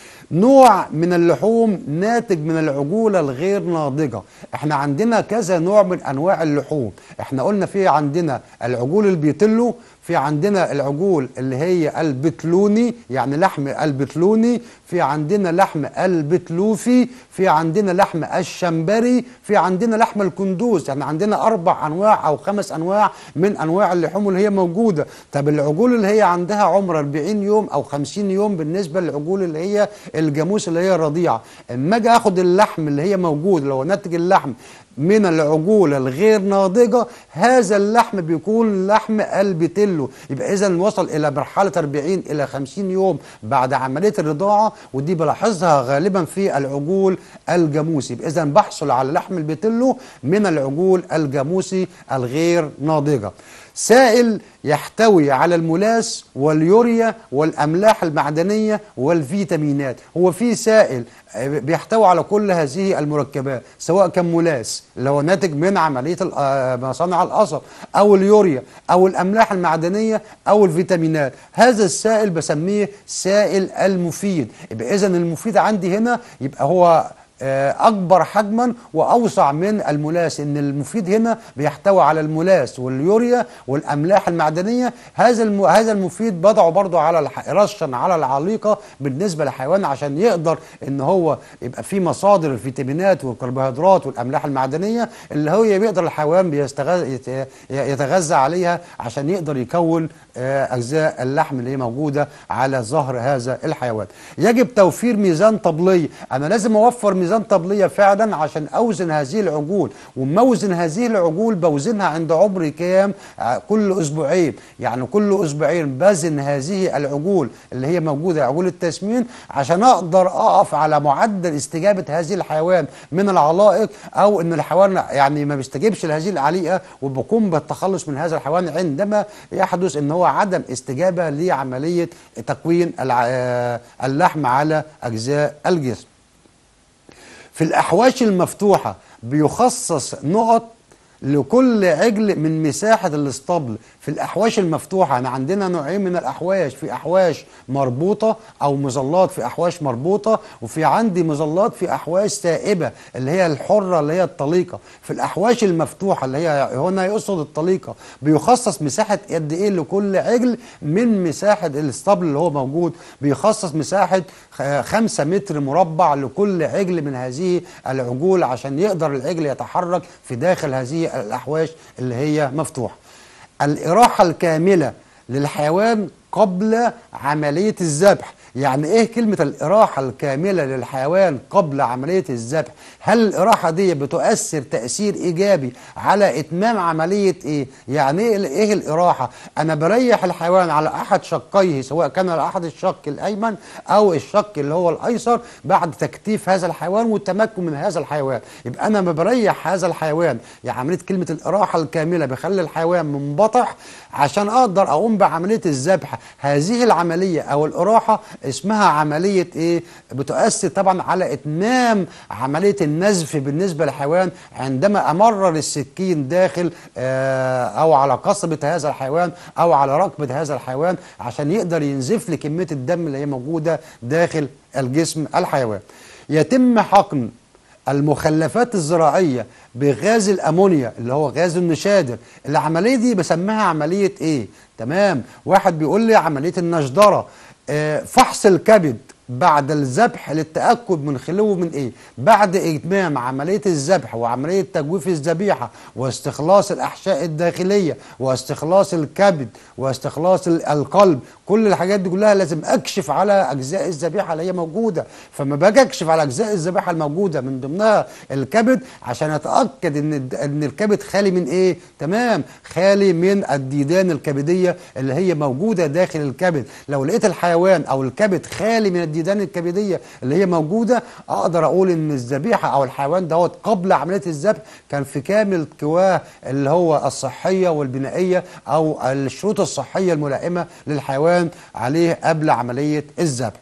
نوع من اللحوم ناتج من العجولة الغير ناضجة احنا عندنا كذا نوع من انواع اللحوم احنا قلنا في عندنا العجول البيتلو في عندنا العجول اللي هي البتلوني يعني لحم البتلوني في عندنا لحم البتلوفي في عندنا لحم الشمبري في عندنا لحم الكندوز يعني عندنا اربع انواع او خمس انواع من انواع اللحوم اللي هي موجوده طب العجول اللي هي عندها عمر 40 يوم او 50 يوم بالنسبه للعجول اللي هي الجاموس اللي هي الرضيعه اما اجي اخد اللحم اللي هي موجود لو ناتج اللحم من العجول الغير ناضجة هذا اللحم بيكون لحم البتلو يبقى إذا وصل إلى مرحلة 40 إلى 50 يوم بعد عملية الرضاعة ودي بلاحظها غالبا في العجول الجاموسي يبقى إذا بحصل على لحم البتلو من العجول الجاموسي الغير ناضجة سائل يحتوي على الملاس واليوريا والاملاح المعدنيه والفيتامينات هو في سائل آه، بيحتوي على كل هذه المركبات سواء كان ملاس اللي هو ناتج من عمليه ال- آه، مصانع القصب او اليوريا او الاملاح المعدنيه او الفيتامينات هذا السائل بسميه سائل المفيد يبقى اذا المفيد عندي هنا يبقى هو آه، اكبر حجما واوسع من الملاس ان المفيد هنا بيحتوي على الملاس واليوريا والاملاح المعدنيه هذا الم... هذا المفيد بضعه برضه على الح... رشا على العليقه بالنسبه للحيوان عشان يقدر ان هو يبقى في مصادر الفيتامينات والكربوهيدرات والاملاح المعدنيه اللي هو بيقدر الحيوان بيستغذ... يت... يتغذى عليها عشان يقدر يكون آه، اجزاء اللحم اللي هي موجوده على ظهر هذا الحيوان يجب توفير ميزان طبليه انا لازم اوفر ميزان طبليه فعلا عشان اوزن هذه العجول وموزن هذه العجول بوزنها عند عمر كام آه، كل اسبوعين يعني كل اسبوعين بزن هذه العجول اللي هي موجوده عجول التسمين عشان اقدر اقف على معدل استجابه هذه الحيوان من العلائق او ان الحيوان يعني ما بيستجيبش لهذه العليقه وبقوم بالتخلص من هذا الحيوان عندما يحدث ان هو عدم استجابه لعمليه تكوين الع- آه، اللحم على اجزاء الجسم في الأحواش المفتوحة بيخصص نقط لكل عجل من مساحة الاسطبل في الأحواش المفتوحة أنا عندنا نوعين من الأحواش في أحواش مربوطة أو مظلات في أحواش مربوطة وفي عندي مظلات في أحواش سائبة اللي هي الحرة اللي هي الطليقة في الأحواش المفتوحة اللي هي هنا يقصد الطليقة بيخصص مساحة قد إيه لكل عجل من مساحة الاسطبل اللي هو موجود بيخصص مساحة خ- خمسة متر مربع لكل عجل من هذه العجول عشان يقدر العجل يتحرك في داخل هذه الأحواش اللي هي مفتوحة الإراحة الكاملة للحيوان قبل عملية الذبح يعني ايه كلمة الإراحة الكاملة للحيوان قبل عملية الذبح هل الإراحة دي بتؤثر تأثير إيجابي على إتمام عملية ايه يعني ايه, إيه الإراحة أنا بريح الحيوان على أحد شقيه سواء كان على أحد الشق الأيمن أو الشق اللي هو الأيسر بعد تكتيف هذا الحيوان والتمكن من هذا الحيوان يبقى أنا ما بريح هذا الحيوان يعني عملية كلمة الإراحة الكاملة بخلي الحيوان منبطح عشان أقدر أقوم بعملية الذبح هذه العملية أو الإراحة اسمها عملية إيه بتؤثر طبعا على إتمام عملية النزف بالنسبة للحيوان عندما أمرر السكين داخل آه أو على قصبة هذا الحيوان أو على ركبة هذا الحيوان عشان يقدر ينزف لي كمية الدم اللي هي موجودة داخل الجسم الحيوان يتم حقن المخلفات الزراعية بغاز الأمونيا اللي هو غاز النشادر العملية دي بسميها عملية إيه؟ تمام واحد بيقول لي عملية النشدرة آه فحص الكبد بعد الذبح للتأكد من خلوه من إيه؟ بعد إتمام عملية الذبح وعملية تجويف الذبيحة واستخلاص الأحشاء الداخلية واستخلاص الكبد واستخلاص ال- القلب كل الحاجات دي كلها لازم أكشف على أجزاء الذبيحة اللي هي موجودة فما باجي أكشف على أجزاء الذبيحة الموجودة من ضمنها الكبد عشان أتأكد إن الد- إن الكبد خالي من إيه؟ تمام خالي من الديدان الكبدية اللي هي موجودة داخل الكبد لو لقيت الحيوان أو الكبد خالي من الديدان الكبدية اللي هي موجودة أقدر أقول إن الذبيحة أو الحيوان دوت قبل عملية الذبح كان في كامل قواه اللي هو الصحية والبنائية أو الشروط الصحية الملائمة للحيوان عليه قبل عملية الذبح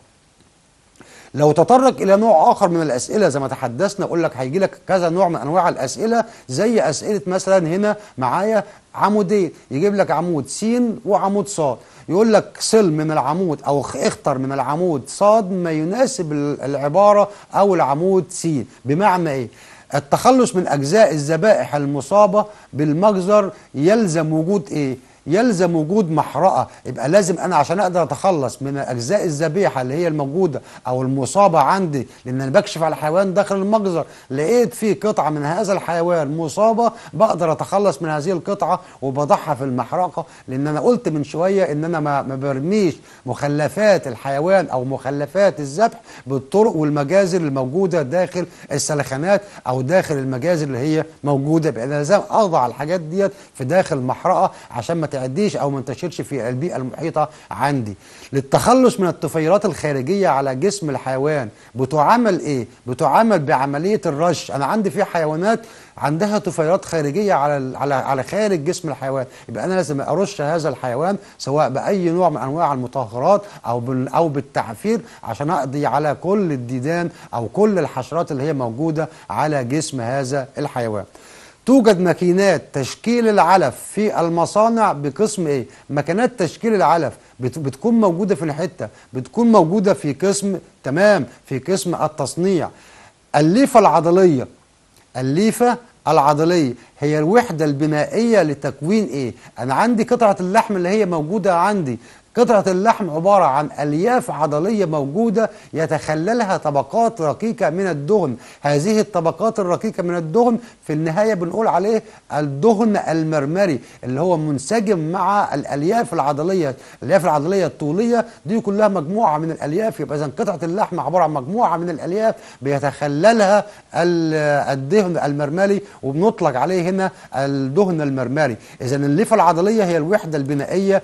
لو تطرق الى نوع اخر من الاسئله زي ما تحدثنا اقول لك هيجي لك كذا نوع من انواع الاسئله زي اسئله مثلا هنا معايا عمودين يجيب لك عمود س وعمود ص يقول لك صل من العمود او خ- اختر من العمود صاد ما يناسب ال- العباره او العمود س بمعنى ايه التخلص من اجزاء الذبائح المصابه بالمجزر يلزم وجود ايه يلزم وجود محرقه يبقى لازم انا عشان اقدر اتخلص من اجزاء الذبيحه اللي هي الموجوده او المصابه عندي لان انا بكشف على الحيوان داخل المجزر لقيت في قطعه من هذا الحيوان مصابه بقدر اتخلص من هذه القطعه وبضعها في المحرقه لان انا قلت من شويه ان انا ما ما برميش مخلفات الحيوان او مخلفات الذبح بالطرق والمجازر الموجوده داخل السلخانات او داخل المجازر اللي هي موجوده يبقى أنا لازم اضع الحاجات ديت في داخل محرقه عشان ما تعديش او ما تنتشرش في البيئه المحيطه عندي للتخلص من الطفيلات الخارجيه على جسم الحيوان بتعامل ايه بتعامل بعمليه الرش انا عندي في حيوانات عندها طفيلات خارجيه على ال- على على خارج جسم الحيوان يبقى انا لازم ارش هذا الحيوان سواء باي نوع من انواع المطهرات او بال او بالتعفير عشان اقضي على كل الديدان او كل الحشرات اللي هي موجوده على جسم هذا الحيوان توجد ماكينات تشكيل العلف في المصانع بقسم ايه ماكينات تشكيل العلف بت- بتكون موجوده في الحته بتكون موجوده في قسم تمام في قسم التصنيع الليفه العضليه الليفة العضلية هي الوحدة البنائية لتكوين ايه انا عندي قطعة اللحم اللي هي موجودة عندي قطعة اللحم عبارة عن ألياف عضلية موجودة يتخللها طبقات رقيقة من الدهن هذه الطبقات الرقيقة من الدهن في النهاية بنقول عليه الدهن المرمري اللي هو منسجم مع الألياف العضلية الألياف العضلية الطولية دي كلها مجموعة من الألياف يبقى إذا قطعة اللحم عبارة عن مجموعة من الألياف بيتخللها ال- الدهن المرمري وبنطلق عليه هنا الدهن المرمري إذا الليفة العضلية هي الوحدة البنائية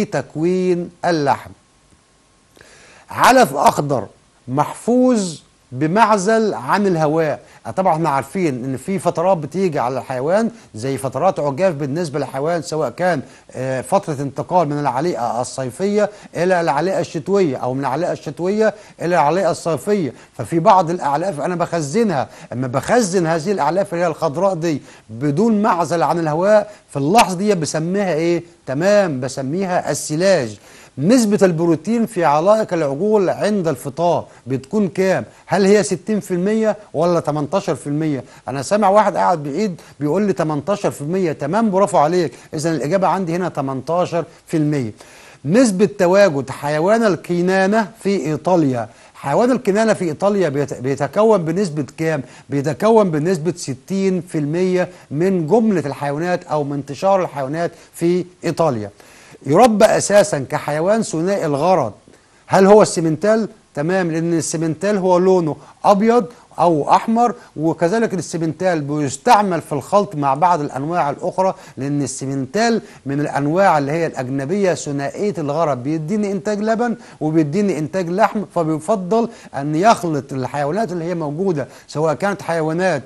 لتكوين اللحم علف أخضر محفوظ بمعزل عن الهواء طبعا احنا عارفين ان في فترات بتيجي على الحيوان زي فترات عجاف بالنسبه للحيوان سواء كان آه، فتره انتقال من العليقه الصيفيه الى العليقه الشتويه او من العليقه الشتويه الى العليقه الصيفيه ففي بعض الاعلاف انا بخزنها اما بخزن هذه الاعلاف اللي هي الخضراء دي بدون معزل عن الهواء في اللحظه دي بسميها ايه تمام بسميها السلاج نسبة البروتين في علائق العجول عند الفطام بتكون كام؟ هل هي 60% ولا 18%؟ أنا سامع واحد قاعد بعيد بيقول لي 18% تمام برافو عليك، إذا الإجابة عندي هنا 18%. نسبة تواجد حيوان الكينانة في إيطاليا حيوان الكنانة في إيطاليا بيت- بيتكون بنسبة كام؟ بيتكون بنسبة 60% من جملة الحيوانات أو من انتشار الحيوانات في إيطاليا يربى أساسا كحيوان ثنائي الغرض هل هو السمنتال؟ تمام لأن السمنتال هو لونه أبيض أو أحمر وكذلك السمنتال بيستعمل في الخلط مع بعض الأنواع الأخرى لأن السمنتال من الأنواع اللي هي الأجنبية ثنائية الغرض بيديني إنتاج لبن وبيديني إنتاج لحم فبيفضل أن يخلط الحيوانات اللي هي موجودة سواء كانت حيوانات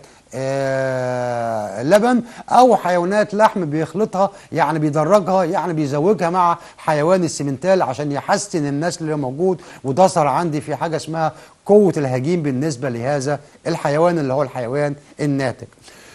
آه، لبن او حيوانات لحم بيخلطها يعني بيدرجها يعني بيزوجها مع حيوان السمنتال عشان يحسن النسل اللي موجود وده صار عندي في حاجه اسمها قوه الهجين بالنسبه لهذا الحيوان اللي هو الحيوان الناتج.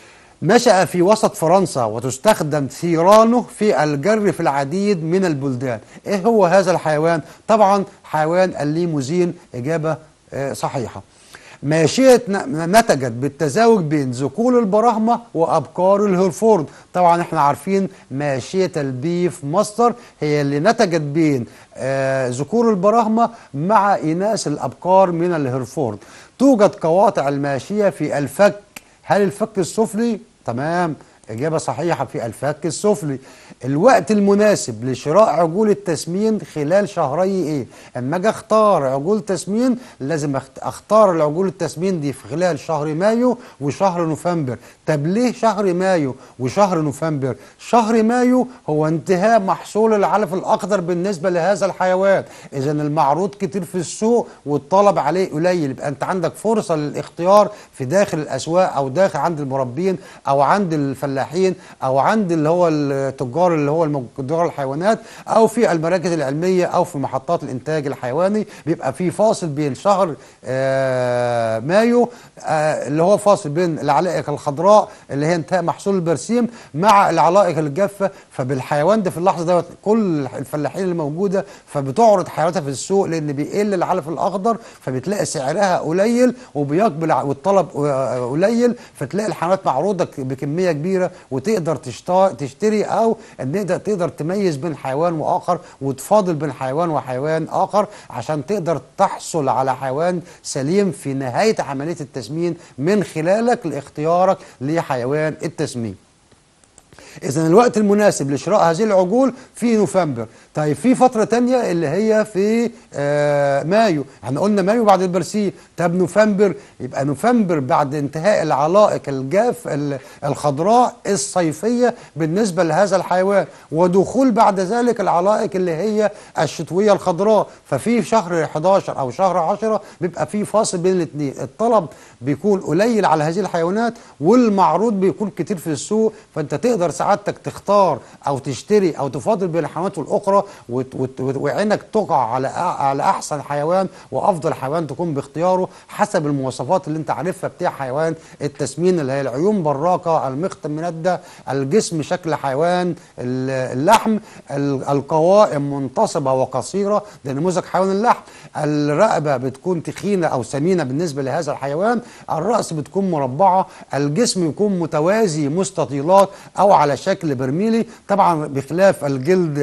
نشأ في وسط فرنسا وتستخدم ثيرانه في الجر في العديد من البلدان ايه هو هذا الحيوان طبعا حيوان الليموزين اجابه آه، صحيحه ماشية ن- نتجت بالتزاوج بين ذكور البراهمة وأبقار الهرفورد طبعا احنا عارفين ماشية البيف ماستر هي اللي نتجت بين آه، ذكور البراهمة مع إناث الأبقار من الهرفورد توجد قواطع الماشية في الفك هل الفك السفلي؟ تمام إجابة صحيحة في الفك السفلي الوقت المناسب لشراء عجول التسمين خلال شهري إيه؟ أما أجي أختار عجول تسمين لازم أخت- أختار العجول التسمين دي في خلال شهر مايو وشهر نوفمبر طب ليه شهر مايو وشهر نوفمبر؟ شهر مايو هو انتهاء محصول العلف الأخضر بالنسبة لهذا الحيوان إذا المعروض كتير في السوق والطلب عليه قليل يبقى أنت عندك فرصة للاختيار في داخل الأسواق أو داخل عند المربين أو عند الفلاحين أو عند اللي هو التجار اللي هو المج- تجار الحيوانات أو في المراكز العلمية أو في محطات الإنتاج الحيواني بيبقى في فاصل بين شهر آه، مايو آه، اللي هو فاصل بين العلائق الخضراء اللي هي انتهاء محصول البرسيم مع العلائق الجافة فبالحيوان ده في اللحظة دوت كل الفلاحين اللي موجودة فبتعرض حيواناتها في السوق لأن بيقل العلف الأخضر فبتلاقي سعرها قليل وبيقبل ع- والطلب آه، قليل فتلاقي الحيوانات معروضة ك- بكمية كبيرة وتقدر تشتا- تشتري أو ان انت تقدر تميز بين حيوان واخر وتفاضل بين حيوان وحيوان اخر عشان تقدر تحصل على حيوان سليم في نهايه عمليه التسمين من خلالك لاختيارك لحيوان التسمين. اذا الوقت المناسب لشراء هذه العجول في نوفمبر طيب في فتره تانية اللي هي في آه مايو احنا قلنا مايو بعد البرسيم طب نوفمبر يبقى نوفمبر بعد انتهاء العلائق الجاف ال- الخضراء الصيفيه بالنسبه لهذا الحيوان ودخول بعد ذلك العلائق اللي هي الشتويه الخضراء ففي شهر 11 او شهر 10 بيبقى في فاصل بين الاثنين الطلب بيكون قليل على هذه الحيوانات والمعروض بيكون كتير في السوق فانت تقدر سعادتك تختار او تشتري او تفاضل بين الحيوانات والاخرى وت- وت- وت- وعينك تقع على أ- على احسن حيوان وافضل حيوان تكون باختياره حسب المواصفات اللي انت عارفها بتاع حيوان التسمين اللي هي العيون براقه المخطم منده الجسم شكل حيوان ال- اللحم ال- القوائم منتصبه وقصيره ده نموذج حيوان اللحم الرقبه بتكون تخينه او سمينه بالنسبه لهذا الحيوان الراس بتكون مربعه الجسم يكون متوازي مستطيلات او على شكل برميلي طبعا بخلاف الجلد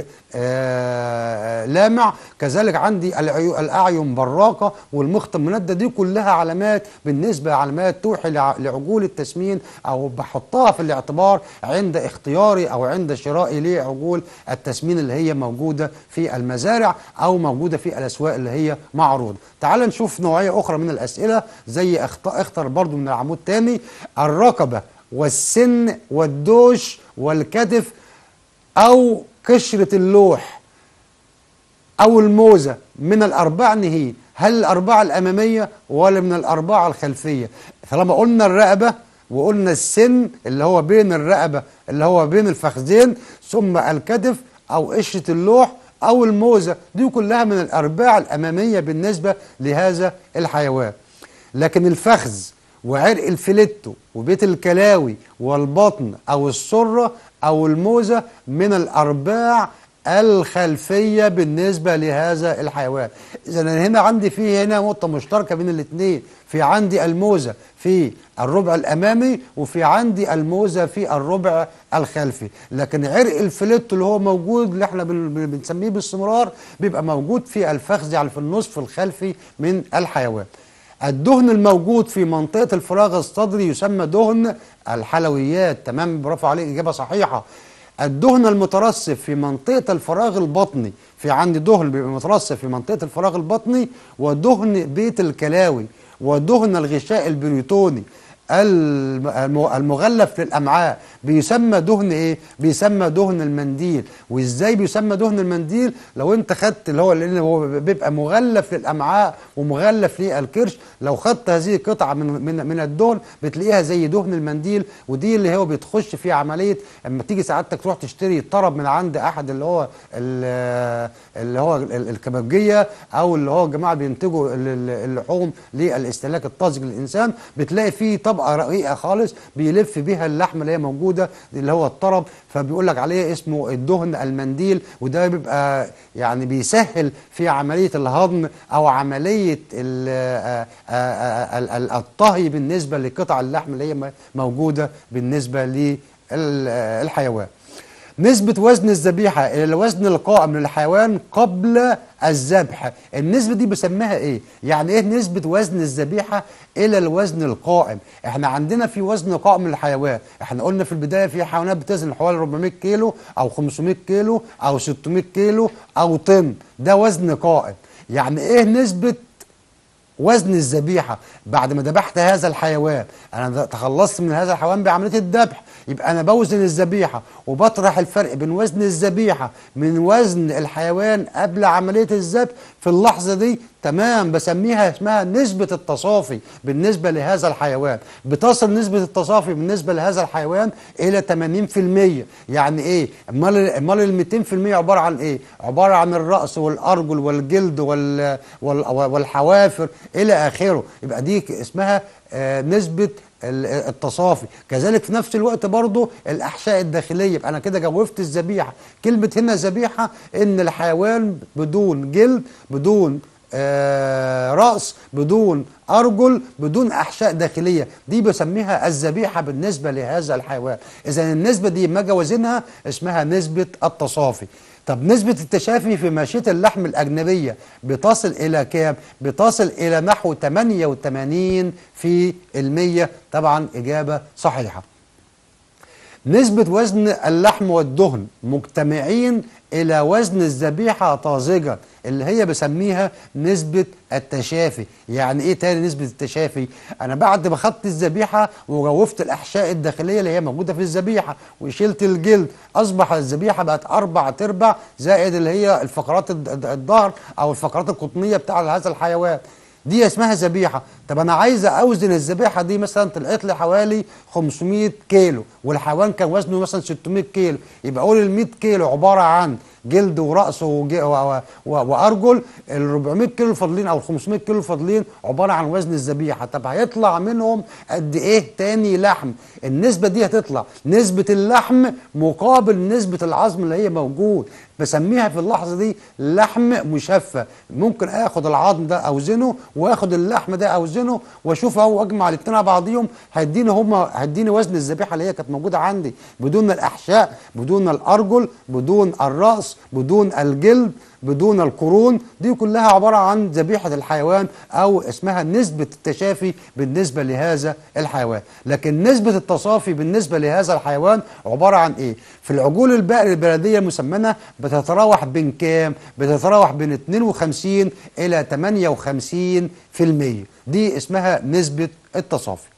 آه، لامع كذلك عندي العيو- الاعين براقه والمخطم منده دي كلها علامات بالنسبه علامات توحي لع- لعجول التسمين او بحطها في الاعتبار عند اختياري او عند شرائي لعجول التسمين اللي هي موجوده في المزارع او موجوده في الاسواق اللي هي معروضه تعال نشوف نوعيه اخرى من الاسئله زي اخت- اختر برضو من العمود تاني الرقبه والسن والدوش والكتف او قشره اللوح او الموزه من الاربع نهين هل الاربعه الاماميه ولا من الاربعه الخلفيه طالما قلنا الرقبه وقلنا السن اللي هو بين الرقبه اللي هو بين الفخذين ثم الكتف او قشره اللوح او الموزه دي كلها من الارباع الاماميه بالنسبه لهذا الحيوان لكن الفخذ وعرق الفليتو وبيت الكلاوي والبطن او السره او الموزه من الارباع الخلفيه بالنسبه لهذا الحيوان اذا أنا هنا عندي في هنا نقطه مشتركه بين الاثنين في عندي الموزه في الربع الامامي وفي عندي الموزه في الربع الخلفي لكن عرق الفليتو اللي هو موجود اللي احنا بن- بن- بنسميه باستمرار بيبقى موجود في الفخذ يعني في النصف الخلفي من الحيوان الدهن الموجود في منطقة الفراغ الصدري يسمى دهن الحلويات تمام برافو عليك إجابة صحيحة الدهن المترسب في منطقة الفراغ البطني في عندي دهن بيبقى مترسب في منطقة الفراغ البطني ودهن بيت الكلاوي ودهن الغشاء البريتوني الم- الم- المغلف للامعاء بيسمى دهن ايه بيسمى دهن المنديل وازاي بيسمى دهن المنديل لو انت خدت اللي هو لان هو بيبقى مغلف للامعاء ومغلف للكرش لو خدت هذه قطعه من من من الدهن بتلاقيها زي دهن المنديل ودي اللي هو بتخش في عمليه اما تيجي سعادتك تروح تشتري طرب من عند احد اللي هو ال- اللي هو ال- الكبابجيه او اللي هو جماعه بينتجوا ال- ال- اللحوم للاستهلاك الطازج للانسان بتلاقي فيه طبقه رقيقه خالص بيلف بيها اللحمه اللي هي موجوده اللي هو الطرب فبيقول لك عليه اسمه الدهن المنديل وده بيبقى يعني بيسهل في عمليه الهضم او عمليه ال- آه، آه، آه، ال- ال- الطهي بالنسبه لقطع اللحم اللي هي م- موجوده بالنسبه للحيوان نسبة وزن الذبيحة إلى الوزن القائم للحيوان قبل الذبح النسبة دي بسميها إيه؟ يعني إيه نسبة وزن الذبيحة إلى الوزن القائم؟ إحنا عندنا في وزن قائم للحيوان إحنا قلنا في البداية في حيوانات بتزن حوالي 400 كيلو أو 500 كيلو أو 600 كيلو أو طن ده وزن قائم يعني إيه نسبة وزن الذبيحه بعد ما ذبحت هذا الحيوان انا د- تخلصت من هذا الحيوان بعمليه الذبح يبقى انا بوزن الذبيحه وبطرح الفرق بين وزن الذبيحه من وزن الحيوان قبل عمليه الذبح في اللحظه دي تمام بسميها اسمها نسبه التصافي بالنسبه لهذا الحيوان بتصل نسبه التصافي بالنسبه لهذا الحيوان الى 80% يعني ايه امال امال ال 200% عباره عن ايه عباره عن الراس والارجل والجلد وال وال والحوافر الى اخره يبقى دي ك- اسمها آه، نسبه ال- التصافي كذلك في نفس الوقت برضو الاحشاء الداخليه يبقى انا كده جوفت الذبيحه كلمه هنا ذبيحه ان الحيوان بدون جلد بدون آه راس بدون ارجل بدون احشاء داخليه دي بسميها الذبيحه بالنسبه لهذا الحيوان اذا النسبه دي ما وزنها اسمها نسبه التصافي طب نسبة التشافي في ماشية اللحم الأجنبية بتصل إلى كام؟ بتصل إلى نحو 88 في المية طبعا إجابة صحيحة نسبة وزن اللحم والدهن مجتمعين إلى وزن الذبيحة طازجة اللي هي بسميها نسبة التشافي يعني إيه تاني نسبة التشافي أنا بعد ما خدت الذبيحة وجوفت الأحشاء الداخلية اللي هي موجودة في الذبيحة وشلت الجلد أصبح الذبيحة بقت أربع تربع زائد اللي هي الفقرات الد- الد- الظهر أو الفقرات القطنية بتاع هذا الحيوان دي اسمها ذبيحه طب انا عايز اوزن الذبيحه دي مثلا طلعت لي حوالي 500 كيلو والحيوان كان وزنه مثلا 600 كيلو يبقى اقول ال 100 كيلو عباره عن جلد ورأس وج- و- و- و- وارجل ال 400 كيلو الفاضلين او ال 500 كيلو الفاضلين عباره عن وزن الذبيحه طب هيطلع منهم قد ايه تاني لحم النسبه دي هتطلع نسبه اللحم مقابل نسبه العظم اللي هي موجود بسميها في اللحظه دي لحم مشفى ممكن اخد العظم ده اوزنه واخد اللحم ده اوزنه واشوف اهو اجمع الاثنين على بعضيهم هيديني هما هيديني وزن الذبيحه اللي هي كانت موجوده عندي بدون الاحشاء بدون الارجل بدون الراس بدون الجلد بدون القرون دي كلها عباره عن ذبيحه الحيوان او اسمها نسبه التشافي بالنسبه لهذا الحيوان لكن نسبه التصافي بالنسبه لهذا الحيوان عباره عن ايه في العجول البقر البلديه المسمنه بتتراوح بين كام بتتراوح بين 52 الى 58 في المية دي اسمها نسبه التصافي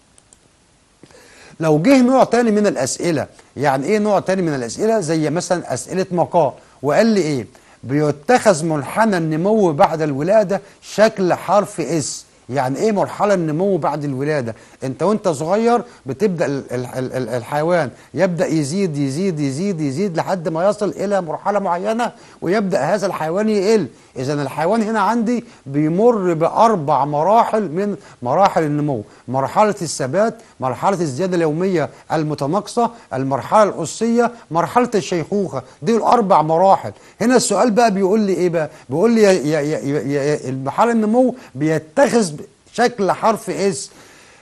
لو جه نوع تاني من الأسئلة يعني إيه نوع تاني من الأسئلة زي مثلا أسئلة مقال وقال لي إيه بيتخذ منحنى النمو بعد الولاده شكل حرف اس يعني ايه مرحله النمو بعد الولاده انت وانت صغير بتبدا ال- ال- ال- الحيوان يبدا يزيد يزيد يزيد يزيد لحد ما يصل الى مرحله معينه ويبدا هذا الحيوان يقل اذا الحيوان هنا عندي بيمر باربع مراحل من مراحل النمو مرحله الثبات مرحله الزياده اليوميه المتناقصه المرحله الاسيه مرحله الشيخوخه دي الاربع مراحل هنا السؤال بقى بيقول لي ايه بقى بيقول لي يا يا يا يا يا المرحله النمو بيتخذ شكل حرف اس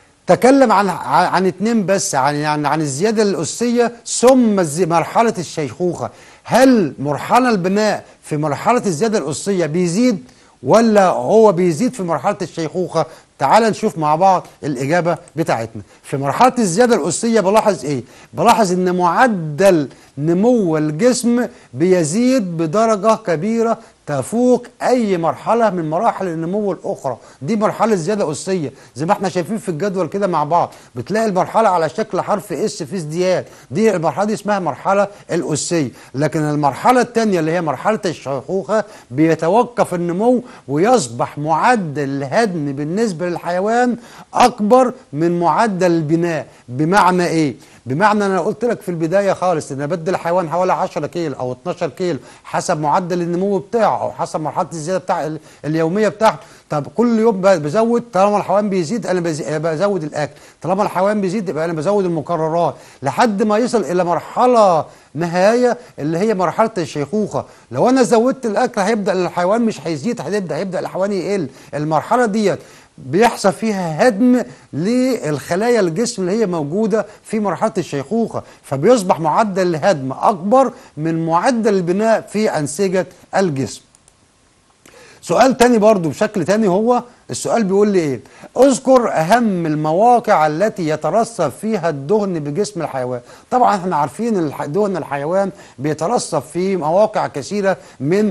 تكلم عن عن اتنين بس عن يعني عن الزياده الاسيه ثم الزي- مرحله الشيخوخه هل مرحله البناء في مرحله الزياده الاسيه بيزيد ولا هو بيزيد في مرحله الشيخوخه تعال نشوف مع بعض الاجابه بتاعتنا في مرحله الزياده الاسيه بلاحظ ايه بلاحظ ان معدل نمو الجسم بيزيد بدرجه كبيره تفوق اي مرحله من مراحل النمو الاخرى دي مرحله زياده اسيه زي ما احنا شايفين في الجدول كده مع بعض بتلاقي المرحله على شكل حرف اس في ازدياد دي المرحله دي اسمها مرحله الاسيه لكن المرحله الثانيه اللي هي مرحله الشيخوخه بيتوقف النمو ويصبح معدل الهدم بالنسبه للحيوان اكبر من معدل البناء بمعنى ايه بمعنى انا قلت لك في البدايه خالص ان بدي الحيوان حوالي 10 كيلو او 12 كيلو حسب معدل النمو بتاعه او حسب مرحله الزياده بتاع ال- اليوميه بتاعته طب كل يوم ب- بزود طالما الحيوان بيزيد انا بزي- بزود الاكل طالما الحيوان بيزيد يبقى انا بزود المكررات لحد ما يصل الى مرحله نهايه اللي هي مرحله الشيخوخه لو انا زودت الاكل هيبدا الحيوان مش هيزيد هيبدا هيبدا الحيوان يقل المرحله ديت بيحصل فيها هدم للخلايا الجسم اللي هي موجودة في مرحلة الشيخوخة فبيصبح معدل الهدم أكبر من معدل البناء في أنسجة الجسم سؤال تاني برضو بشكل تاني هو السؤال بيقول لي ايه اذكر اهم المواقع التي يترسب فيها الدهن بجسم الحيوان طبعا احنا عارفين الح- دهن الحيوان بيترسب في مواقع كثيرة من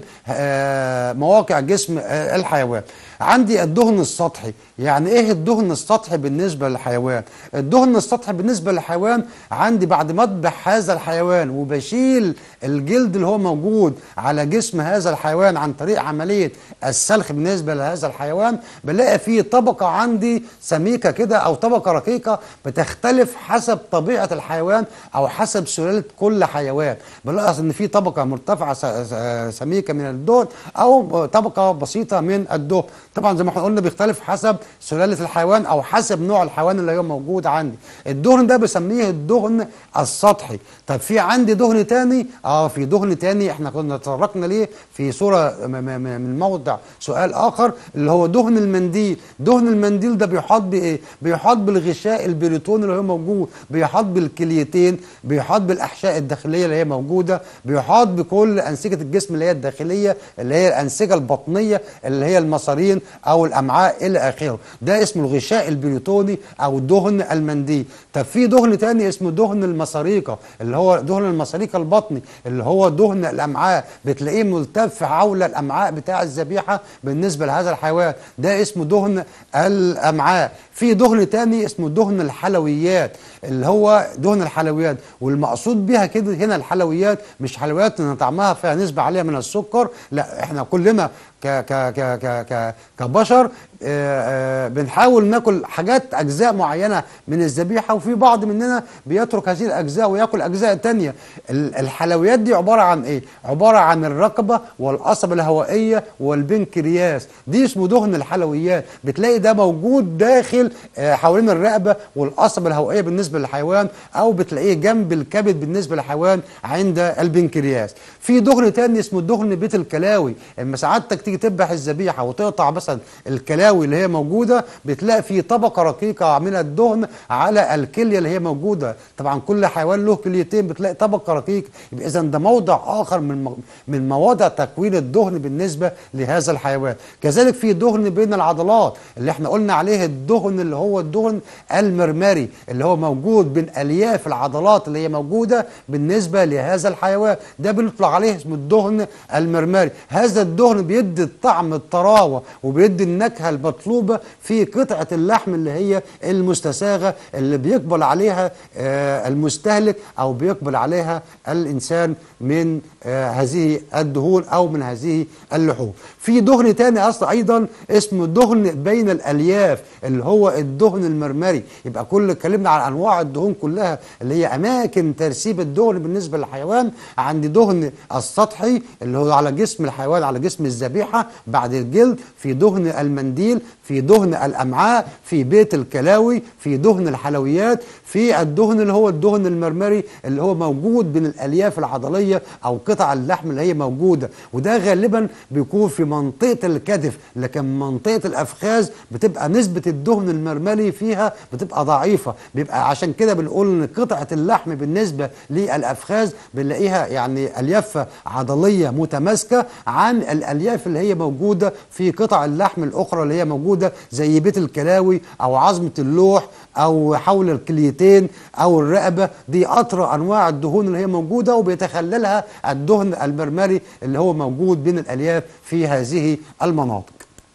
آه، مواقع جسم آه، الحيوان عندي الدهن السطحي يعني ايه الدهن السطحي بالنسبة للحيوان الدهن السطحي بالنسبة للحيوان عندي بعد ما اذبح هذا الحيوان وبشيل الجلد اللي هو موجود على جسم هذا الحيوان عن طريق عملية السلخ بالنسبة لهذا الحيوان بلاقي فيه طبقة عندي سميكة كده أو طبقة رقيقة بتختلف حسب طبيعة الحيوان أو حسب سلالة كل حيوان بلاحظ إن في طبقة مرتفعة س- س- سميكة من الدهن أو طبقة بسيطة من الدهن طبعا زي ما احنا قلنا بيختلف حسب سلالة الحيوان أو حسب نوع الحيوان اللي هو موجود عندي الدهن ده بسميه الدهن السطحي طب في عندي دهن تاني اه في دهن تاني احنا كنا تطرقنا ليه في صورة م- م- م- من موضع سؤال آخر اللي هو دهن المنديل دهن المنديل ده بيحاط بإيه بيحاط بالغشاء البريتوني اللي هو موجود بيحاط بالكليتين بيحاط بالأحشاء الداخلية اللي هي موجودة بيحاط بكل أنسجة الجسم اللي هي الداخلية اللي هي الأنسجة البطنية اللي هي المصارين أو الأمعاء إلى آخره ده اسمه الغشاء البريتوني أو دهن المنديل طب في دهن تاني اسمه دهن المصاريقة اللي هو دهن المصاريقة البطني اللي هو دهن الأمعاء بتلاقيه ملتف حول الأمعاء بتاع الذبيحة بالنسبة لهذا الحيوان ده اسمه دهن الأمعاء في دهن تاني اسمه دهن الحلويات اللي هو دهن الحلويات والمقصود بها كده هنا الحلويات مش حلويات ان طعمها فيها نسبة عالية من السكر لا احنا كلنا ك ك ك ك ك كبشر آه، آه، بنحاول ناكل حاجات اجزاء معينه من الذبيحه وفي بعض مننا بيترك هذه الاجزاء وياكل اجزاء تانية ال- الحلويات دي عباره عن ايه عباره عن الرقبه والقصبه الهوائيه والبنكرياس دي اسمه دهن الحلويات بتلاقي ده موجود داخل آه، حوالين الرقبه والقصبه الهوائيه بالنسبه للحيوان او بتلاقيه جنب الكبد بالنسبه للحيوان عند البنكرياس في دهن تاني اسمه دهن بيت الكلاوي اما سعادتك تيجي تذبح الذبيحه وتقطع مثلا الكلاوي اللي هي موجوده بتلاقي في طبقه رقيقه من الدهن على الكليه اللي هي موجوده طبعا كل حيوان له كليتين بتلاقي طبقه رقيقه يبقى اذا ده موضع اخر من م- من مواضع تكوين الدهن بالنسبه لهذا الحيوان كذلك في دهن بين العضلات اللي احنا قلنا عليه الدهن اللي هو الدهن المرمري اللي هو موجود بين الياف العضلات اللي هي موجوده بالنسبه لهذا الحيوان ده بنطلق عليه اسمه الدهن المرمري هذا الدهن بيدي الطعم الطراوه وبيدي النكهه المطلوبة في قطعة اللحم اللي هي المستساغة اللي بيقبل عليها آه، المستهلك أو بيقبل عليها الإنسان من آه، هذه الدهون أو من هذه اللحوم في دهن تاني أصلا أيضا اسمه دهن بين الألياف اللي هو الدهن المرمري يبقى كل اتكلمنا عن أنواع الدهون كلها اللي هي أماكن ترسيب الدهن بالنسبة للحيوان عندي دهن السطحي اللي هو على جسم الحيوان على جسم الذبيحة بعد الجلد في دهن المنديل في دهن الأمعاء في بيت الكلاوي في دهن الحلويات في الدهن اللي هو الدهن المرمري اللي هو موجود بين الألياف العضلية أو قطع اللحم اللي هي موجودة وده غالبا بيكون في منطقة الكتف لكن منطقة الأفخاذ بتبقى نسبة الدهن المرمري فيها بتبقى ضعيفة بيبقى عشان كده بنقول إن قطعة اللحم بالنسبة للأفخاذ بنلاقيها يعني ألياف عضلية متماسكة عن الألياف اللي هي موجودة في قطع اللحم الأخرى اللي هي موجودة زي بيت الكلاوي أو عظمة اللوح أو حول الكليتين أو الرقبة دي أطرى أنواع الدهون اللي هي موجودة وبيتخللها الدهن المرمري اللي هو موجود بين الألياف في هذه المناطق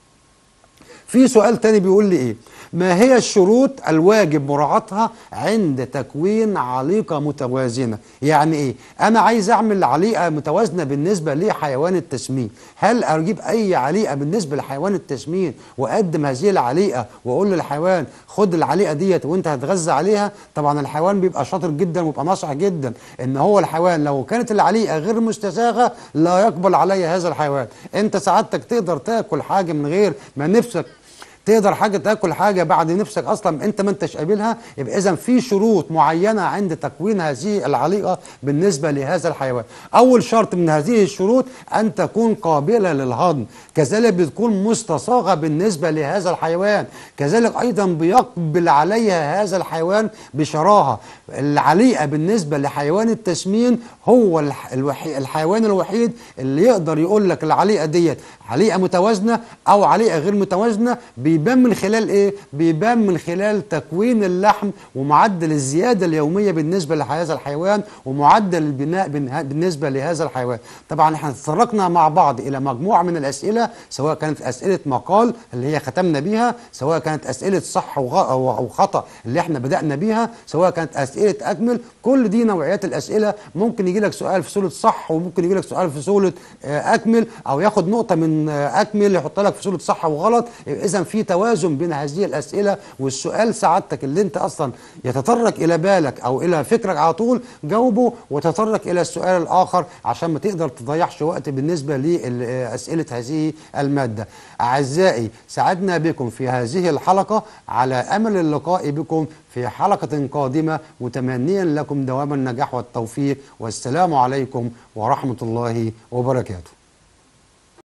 في سؤال تاني بيقول لي ايه ما هي الشروط الواجب مراعاتها عند تكوين عليقة متوازنة يعني ايه انا عايز اعمل عليقة متوازنة بالنسبة لحيوان التسمين هل اجيب اي عليقة بالنسبة لحيوان التسمين واقدم هذه العليقة واقول للحيوان خد العليقة ديت وانت هتغذى عليها طبعا الحيوان بيبقى شاطر جدا ويبقى ناصح جدا ان هو الحيوان لو كانت العليقة غير مستساغة لا يقبل عليها هذا الحيوان انت سعادتك تقدر تاكل حاجة من غير ما نفسك تقدر حاجه تاكل حاجه بعد نفسك اصلا انت ما انتش قابلها يبقى اذا في شروط معينه عند تكوين هذه العليقه بالنسبه لهذا الحيوان اول شرط من هذه الشروط ان تكون قابله للهضم كذلك بتكون مستصاغه بالنسبه لهذا الحيوان كذلك ايضا بيقبل عليها هذا الحيوان بشراهه العليقه بالنسبه لحيوان التسمين هو الح- الوحي الحيوان الوحيد اللي يقدر يقول لك العليقه ديت عليقه متوازنه او عليقه غير متوازنه بيبان من خلال ايه بيبان من خلال تكوين اللحم ومعدل الزياده اليوميه بالنسبه لهذا الحيوان ومعدل البناء بالنها- بالنسبه لهذا الحيوان طبعا احنا تطرقنا مع بعض الى مجموعه من الاسئله سواء كانت اسئله مقال اللي هي ختمنا بيها سواء كانت اسئله صح وغ- او أو خطا اللي احنا بدانا بيها سواء كانت اسئله اكمل كل دي نوعيات الاسئله ممكن يجي لك سؤال في صوره صح وممكن يجي لك سؤال في صوره آه، اكمل او ياخد نقطه من آه، اكمل يحط لك في صوره صح وغلط اذا في توازن بين هذه الاسئله والسؤال سعادتك اللي انت اصلا يتطرق الى بالك او الى فكرك على طول جاوبه وتطرق الى السؤال الاخر عشان ما تقدر تضيعش وقت بالنسبه لاسئله هذه الماده اعزائي سعدنا بكم في هذه الحلقه على امل اللقاء بكم في حلقه قادمه متمنيا لكم دوام النجاح والتوفيق والسلام عليكم ورحمه الله وبركاته